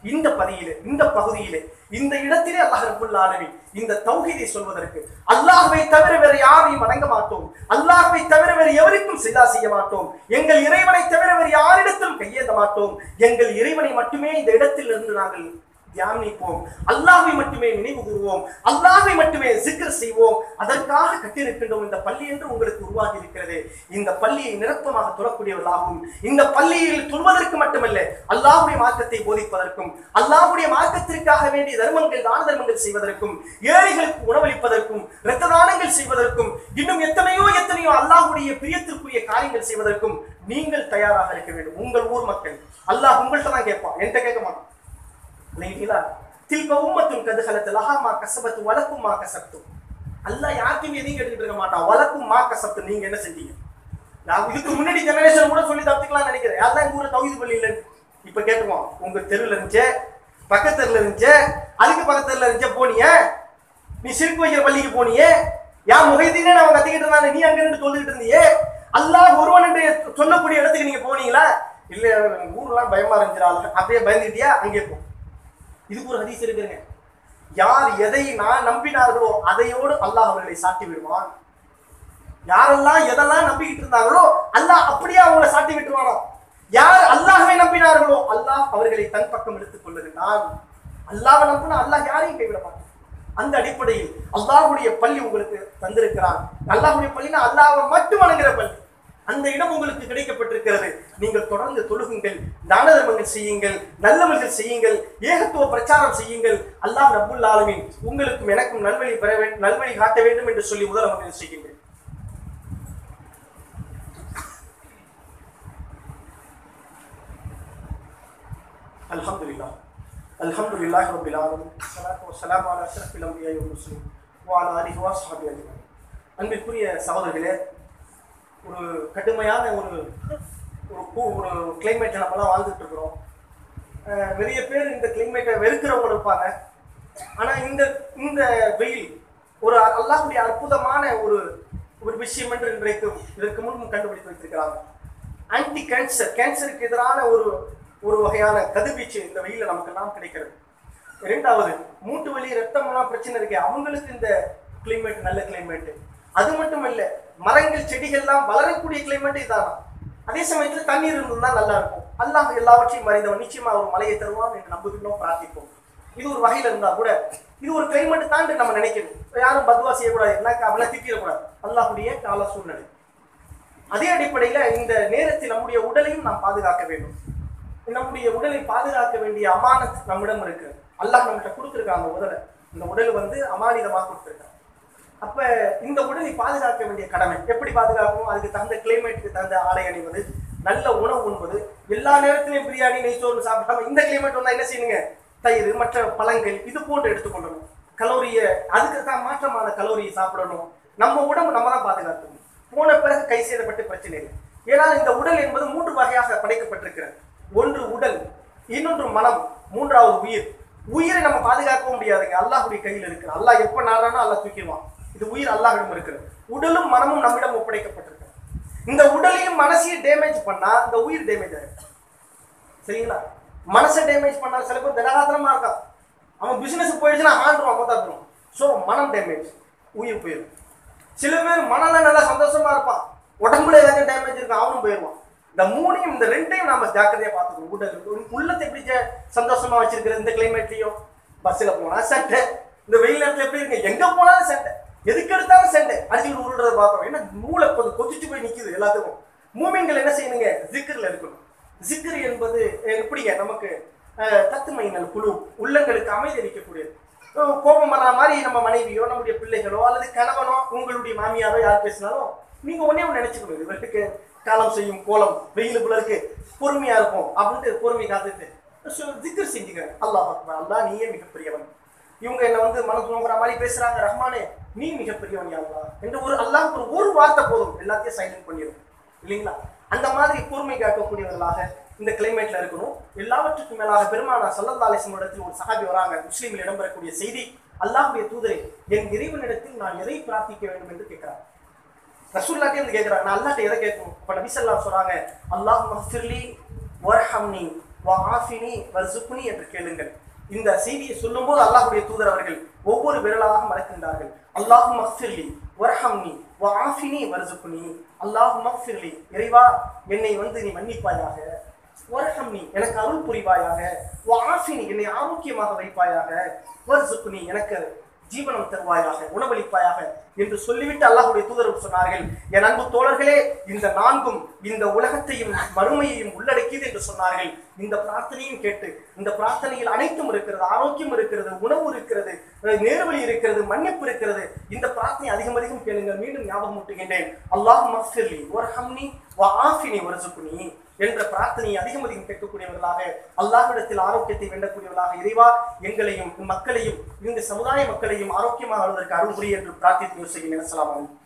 இந்த பதியிலே இந்த பகுதியிலே இந்த இடத்திலே அல்லாஹ் ரப்புல் ஆலமீன் இந்த தௌஹீதை சொல்வதற்கு அல்லாஹ்வை தவிர வேறு யாரையும் வணங்க மாட்டோம் அல்லாஹ்வை தவிர வேறு எவருக்கும் சிதா செய்ய மாட்டோம் எங்கள் இறைவனை தவிர வேறு யாரிடத்திலும் கையேந்த மாட்டோம் எங்கள் இறைவனை மட்டுமே இந்த இடத்தில் இருந்து நாங்கள் தியானிப்போம் அல்லாஹ்வை மட்டுமே நினைவு கூறுவோம் அல்லாஹ்வை மட்டுமே சிக்கர் செய்வோம் அதற்காக கட்டியிருக்கின்றோம் இந்த பள்ளி என்று உங்களுக்கு உருவாகி இருக்கிறது இந்த பள்ளியை நிரப்பமாக துறக்கூடியவர்களாகவும் இந்த பள்ளியில் துள்வதற்கு மட்டுமல்ல அல்லாஹ்வுடைய மார்க்கத்தை போதிப்பதற்கும் அல்லாஹ்வுடைய மார்க்கத்திற்காக வேண்டிய தர்மங்கள் தான தர்மங்கள் செய்வதற்கும் ஏழைகளுக்கு உணவளிப்பதற்கும் இரத்த தானங்கள் செய்வதற்கும் இன்னும் எத்தனையோ எத்தனையோ அல்லாஹ்வுடைய பிரியத்திற்குரிய காரியங்கள் செய்வதற்கும் நீங்கள் தயாராக இருக்க வேண்டும் உங்கள் ஊர் மக்கள் அல்லாஹ் உங்கள்கிட்ட தான் கேட்பான் என்கிட்ட கேட்க மாட்டான் இல்லைங்களா தில்க உம்மத்தும் கதுகலத்து லஹா கசபத்து வழக்கும் மா கசப்து அல்லாஹ் யாருக்கும் எதையும் கேட்டுக்கிட்டு இருக்க மாட்டான் வழக்கும் மா கசப்து நீங்க என்ன செஞ்சீங்க நான் இதுக்கு முன்னாடி ஜெனரேஷன் கூட சொல்லி தப்பிக்கலாம் நினைக்கிறேன் யாரெல்லாம் எங்க ஊர்ல தகுதி பள்ளி இல்லைன்னு இப்ப கேட்டுவோம் உங்க தெருவில் இருந்துச்சு பக்கத்து தெருவில் இருந்துச்சு அதுக்கு பக்கத்து தெருவில் இருந்துச்சு போனிய நீ சிறுக்கு வைக்கிற பள்ளிக்கு போனியே யார் முகைதீனே அவன் கத்திக்கிட்டு இருந்தாங்க நீ அங்க இருந்து சொல்லிட்டு இருந்தியே அல்லாஹ் ஒருவன் என்று சொல்லக்கூடிய இடத்துக்கு நீங்க போனீங்களா இல்ல ஊர்லாம் பயமா இருந்துச்சு அப்படியே பயந்துட்டியா அங்கே போ இதுக்கு ஒரு ஹதீஸ் இருக்குங்க யார் எதை நான் நம்பினார்களோ அதையோடு அல்லாஹ் அவர்களை சாட்டி விடுவான் யாரெல்லாம் எதெல்லாம் நம்பிக்கிட்டு இருந்தாங்களோ அல்லாஹ் அப்படியே அவங்கள சாட்டி விட்டுருவானோ யார் அல்லாஹ்வை நம்பினார்களோ அல்லாஹ் அவர்களை தன் பக்கம் எடுத்துக் கொள்ளுகிறான் அல்லாஹ்வை நம்பினா அல்லாஹ் யாரையும் கைவிட மாட்டான் அந்த அடிப்படையில் அல்லாஹ்வுடைய பள்ளி உங்களுக்கு தந்திருக்கிறான் அல்லாஹ்வுடைய பள்ளினா அல்லாஹ்வை மட்டும் வணங்குற பள்ளி அந்த இடம் உங்களுக்கு கிடைக்கப்பட்டிருக்கிறது நீங்கள் தொடர்ந்து தொழுகுங்கள் தான தர்மங்கள் செய்யுங்கள் நல்லவர்கள் செய்யுங்கள் ஏகத்துவ பிரச்சாரம் செய்யுங்கள் அல்லாஹ் ரப்புல் ஆலமீன் உங்களுக்கும் எனக்கும் நல்வழி பெற வேண்டும் நல்வழி காட்ட வேண்டும் என்று சொல்லி முதலமைச்சர் செய்கின்றேன் அல்ஹம்துலில்லாஹ் அல்ஹம்துலில்லாஹி ரப்பில் ஆலமீன் ஸலாத்து வஸ்ஸலாமு அலா அஷ்ரஃபில் அன்பியாஇ வல் முர்சலீன் வ அலா ஆலிஹி வ ஸஹ்பிஹி அஜ்மஈன் அன்பிற்குரிய சகோதரர்களே ஒரு கடுமையான ஒரு ஒரு கூ- ஒரு கிளைமேட்டை நம்மலாம் வாழ்ந்துட்டு இருக்கிறோம் அஹ் நிறைய பேர் இந்த கிளைமேட்டை வெறுக்கிறவங்க இருப்பாங்க ஆனா இந்த இந்த வெயில் ஒரு அல்லாஹ்வுடைய அற்புதமான ஒரு ஒரு விஷயம் என்று இன்றைக்கு இதற்கு முன் கண்டுபிடித்து வைத்திருக்கிறாங்க ஆன்டி கேன்சர் கேன்சருக்கு எதிரான ஒரு ஒரு வகையான கதிர்வீச்சு இந்த வெயில நமக்கெல்லாம் கிடைக்கிறது இரண்டாவது மூட்டு வலி ரத்தம்லாம் பிரச்சனை இருக்கு அவங்களுக்கு இந்த கிளைமேட் நல்ல கிளைமேட் அது மட்டும் இல்ல மரங்கள் செடிகள்லாம் வளரக்கூடிய கிளைமேட் இதானா அதே சமயத்துல தண்ணீர் இருந்ததுன்னா நல்லா இருக்கும் அல்லாஹ் எல்லாவற்றையும் மறைந்தவன் நிச்சயமா ஒரு மலையை தருவான் என்று நம்புகின்றோம் பிரார்த்திப்போம் இது ஒரு வகையில இருந்தா கூட இது ஒரு கிளைமேட் தான் நம்ம நினைக்கணும் யாரும் பத்வா செய்யக்கூடாது என்ன அவனை திட்டிடக்கூடாது அல்லாஹ்வுடைய கால சூழ்நிலை அதே அடிப்படையில இந்த நேரத்தில் நம்முடைய உடலையும் நாம் பாதுகாக்க வேண்டும் நம்முடைய உடலை பாதுகாக்க வேண்டிய அமானத் நம்மிடம் இருக்கு அல்லாஹ் நம்மகிட்ட கொடுத்துருக்கான் அந்த உடலை இந்த உடல் வந்து அமானிதமாக கொடுத்துருக்கான் அப்ப இந்த உடலை பாதுகாக்க வேண்டிய கடமை எப்படி பாதுகாக்கணும் அதுக்கு தகுந்த கிளைமேட்டுக்கு தகுந்த ஆடை அணிவது நல்ல உணவு உண்பது எல்லா நேரத்திலையும் பிரியாணி நெய்ச்சோறு சாப்பிடாம இந்த கிளைமேட் வந்தா என்ன செய்யுங்க தயிர் மற்ற பழங்கள் இது போன்று எடுத்துக்கொள்ளணும் கலோரியை அதுக்கு தான் மாற்றமான கலோரியை சாப்பிடணும் நம்ம உடம்பு நம்ம தான் பாதுகாக்கணும் போன பிறகு கை செய்தப்பட்டு பிரச்சனை இல்லை ஏன்னா இந்த உடல் என்பது மூன்று வகையாக படைக்கப்பட்டிருக்கிறது ஒன்று உடல் இன்னொன்று மனம் மூன்றாவது உயிர் உயிரை நம்ம பாதுகாக்கவும் முடியாதுங்க அல்லாஹ்வுடைய கையில் இருக்கு அல்லாஹ் எப்ப நாடுறானோ அல்லாஹ் தூக்கிடுவான் இது உயிர் அல்லாஹ்விடம் இருக்கிறது உடலும் மனமும் நம்மிடம் ஒப்படைக்கப்பட்டிருக்கு இந்த உடலையும் மனசையும் டேமேஜ் பண்ணா இந்த உயிர் டேமேஜ் ஆயிடும் சரிங்களா மனசை டேமேஜ் பண்ணா சில பேர் திடகாத்திரமா இருக்கான் அவன் பிசினஸ் போயிடுச்சுன்னா ஆண்டுருவான் மொத்தம் ஸோ மனம் டேமேஜ் உயிர் போயிடும் சில பேர் மனநிலை நல்லா சந்தோஷமா இருப்பான் உடம்புல ஏதாச்சும் டேமேஜ் இருக்கும் அவனும் போயிடுவான் இந்த மூணையும் இந்த ரெண்டையும் நாம ஜாக்கிரதையா பார்த்துக்கணும் உடல் உள்ளத்தை எப்படி ஜ- சந்தோஷமா வச்சிருக்கிற இந்த கிளைமேட்லயும் பஸ்ல போனா சட்டை இந்த வெயில் நேரத்துல எப்படி இருக்கு எங்க போனாலும் சட்டை எதுக்கு எடுத்தாலும் சண்டை அடிச்சுட்டு உருள்றத பார்க்கணும் ஏன்னா மூளை கொஞ்சம் கொதிச்சு போய் நிக்குது எல்லாத்துக்கும் மூமெண்ட்கள் என்ன செய்யணுங்க ஜிக்கர்ல இருக்கணும் ஜிக்கர் என்பது அஹ், எப்படிங்க நமக்கு அஹ், தத்துமையினல் குழு உள்ளங்களுக்கு அமைதி அளிக்கக்கூடியது அஹ், கோபம் வர்ற மாதிரி நம்ம மனைவியோ நம்முடைய பிள்ளைகளோ அல்லது கணவனோ உங்களுடைய மாமியாரோ யார் பேசினாலும் நீங்க ஒன்னே ஒன்று நினைச்சுக்கணும் இவருக்கு காலம் செய்யும் கோலம் வெயிலுக்குள்ள இருக்கு பொறுமையா இருக்கும் அப்படின்ட்டு பொறுமை காத்துட்டு திக்கர் செஞ்சுங்க அல்லாஹ் அக்பர் அல்லாஹ் நீயே மிகப்பெரியவன் இவங்க என்ன வந்து மனசு நோங்குற மாதிரி பேசுறாங்க ரஹ்மானே நீ மிகப்பெரியவன் யா அல்லாஹ் என்று ஒரு அல்லாஹ் ஒரு ஒரு வார்த்தை போதும் எல்லாத்தையும் சைலண்ட் பண்ணிடும் இல்லைங்களா அந்த மாதிரி பொறுமை காக்கக்கூடியவர்களாக இந்த கிளைமேட்ல இருக்கணும் எல்லாவற்றுக்கும் மேலாக பெருமானா சல்லல்லா அலிஸ்லம் இடத்தில் ஒரு சஹாபி வராங்க முஸ்லீமில் இடம்பெறக்கூடிய செய்தி அல்லாஹ்வுடைய தூதரே என் இறைவனிடத்தில் நான் எதை பிரார்த்திக்க வேண்டும் என்று கேட்கிறார் ரசூல்லாட்டே வந்து கேட்கிறாங்க நான் அல்லாட்ட எதை கேட்கணும் அப்ப நபி ஸல்லல்லாஹு சொல்றாங்க அல்லாஹ் மஃபிர்லி வர்ஹம்னி வா ஆஃபினி வர்சுக்னி என்று கேளுங்கள் இந்த செய்தியை சொல்லும்போது அல்லாஹ்வுடைய தூதர் அவர்கள் ஒவ்வொரு விரலாக மறக்கின்றார்கள் அல்லாஹ் மக்ஃபிர்லி வர்ஹம்னி வா ஆஃபினி வர்சுக்னி அல்லாஹ் மக்ஃபிர்லி இறைவா என்னை வந்து நீ மன்னிப்பாயாக வர்ஹம்னி எனக்கு அருள் புரிவாயாக வா ஆஃபினி என்னை ஆரோக்கியமாக வைப்பாயாக வர்சுக்னி எனக்கு ஜீவனம் தருவாயாக உணவளிப்பாயாக என்று சொல்லிவிட்டு அல்லாஹ்வுடைய தூதர் சொன்னார்கள் என் அன்பு தோழர்களே இந்த நான்கும் இந்த உலகத்தையும் மறுமையையும் உள்ளடக்கியது என்று சொன்னார்கள் இந்த பிரார்த்தனையும் கேட்டு இந்த பிரார்த்தனையில் அனைத்தும் இருக்கிறது ஆரோக்கியம் இருக்கிறது உணவு இருக்கிறது அஹ் நேர்வழி இருக்கிறது மன்னிப்பு இருக்கிறது இந்த பிரார்த்தனை அதிகம் அதிகம் கேளுங்கள் மீண்டும் ஞாபகம் ஊட்டுகின்றேன் அல்லாஹ் மஃபிர்லி ஒரு ஹம்னி வ ஆஃபினி ஒரு என்ற பிரார்த்தனையை அதிகம் அதிகம் கேட்கக்கூடியவர்களாக அல்லாஹ்விடத்தில் ஆரோக்கியத்தை வேண்டக்கூடியவர்களாக இறைவா எங்களையும் மக்களையும் இந்த சமுதாய மக்களையும் ஆரோக்கியமாக வாழ்வதற்கு அருள் புரி என்று பிரார்த்தித்து யோசிக்கிறேன் அஸ்ஸலாமு அலைக்கும்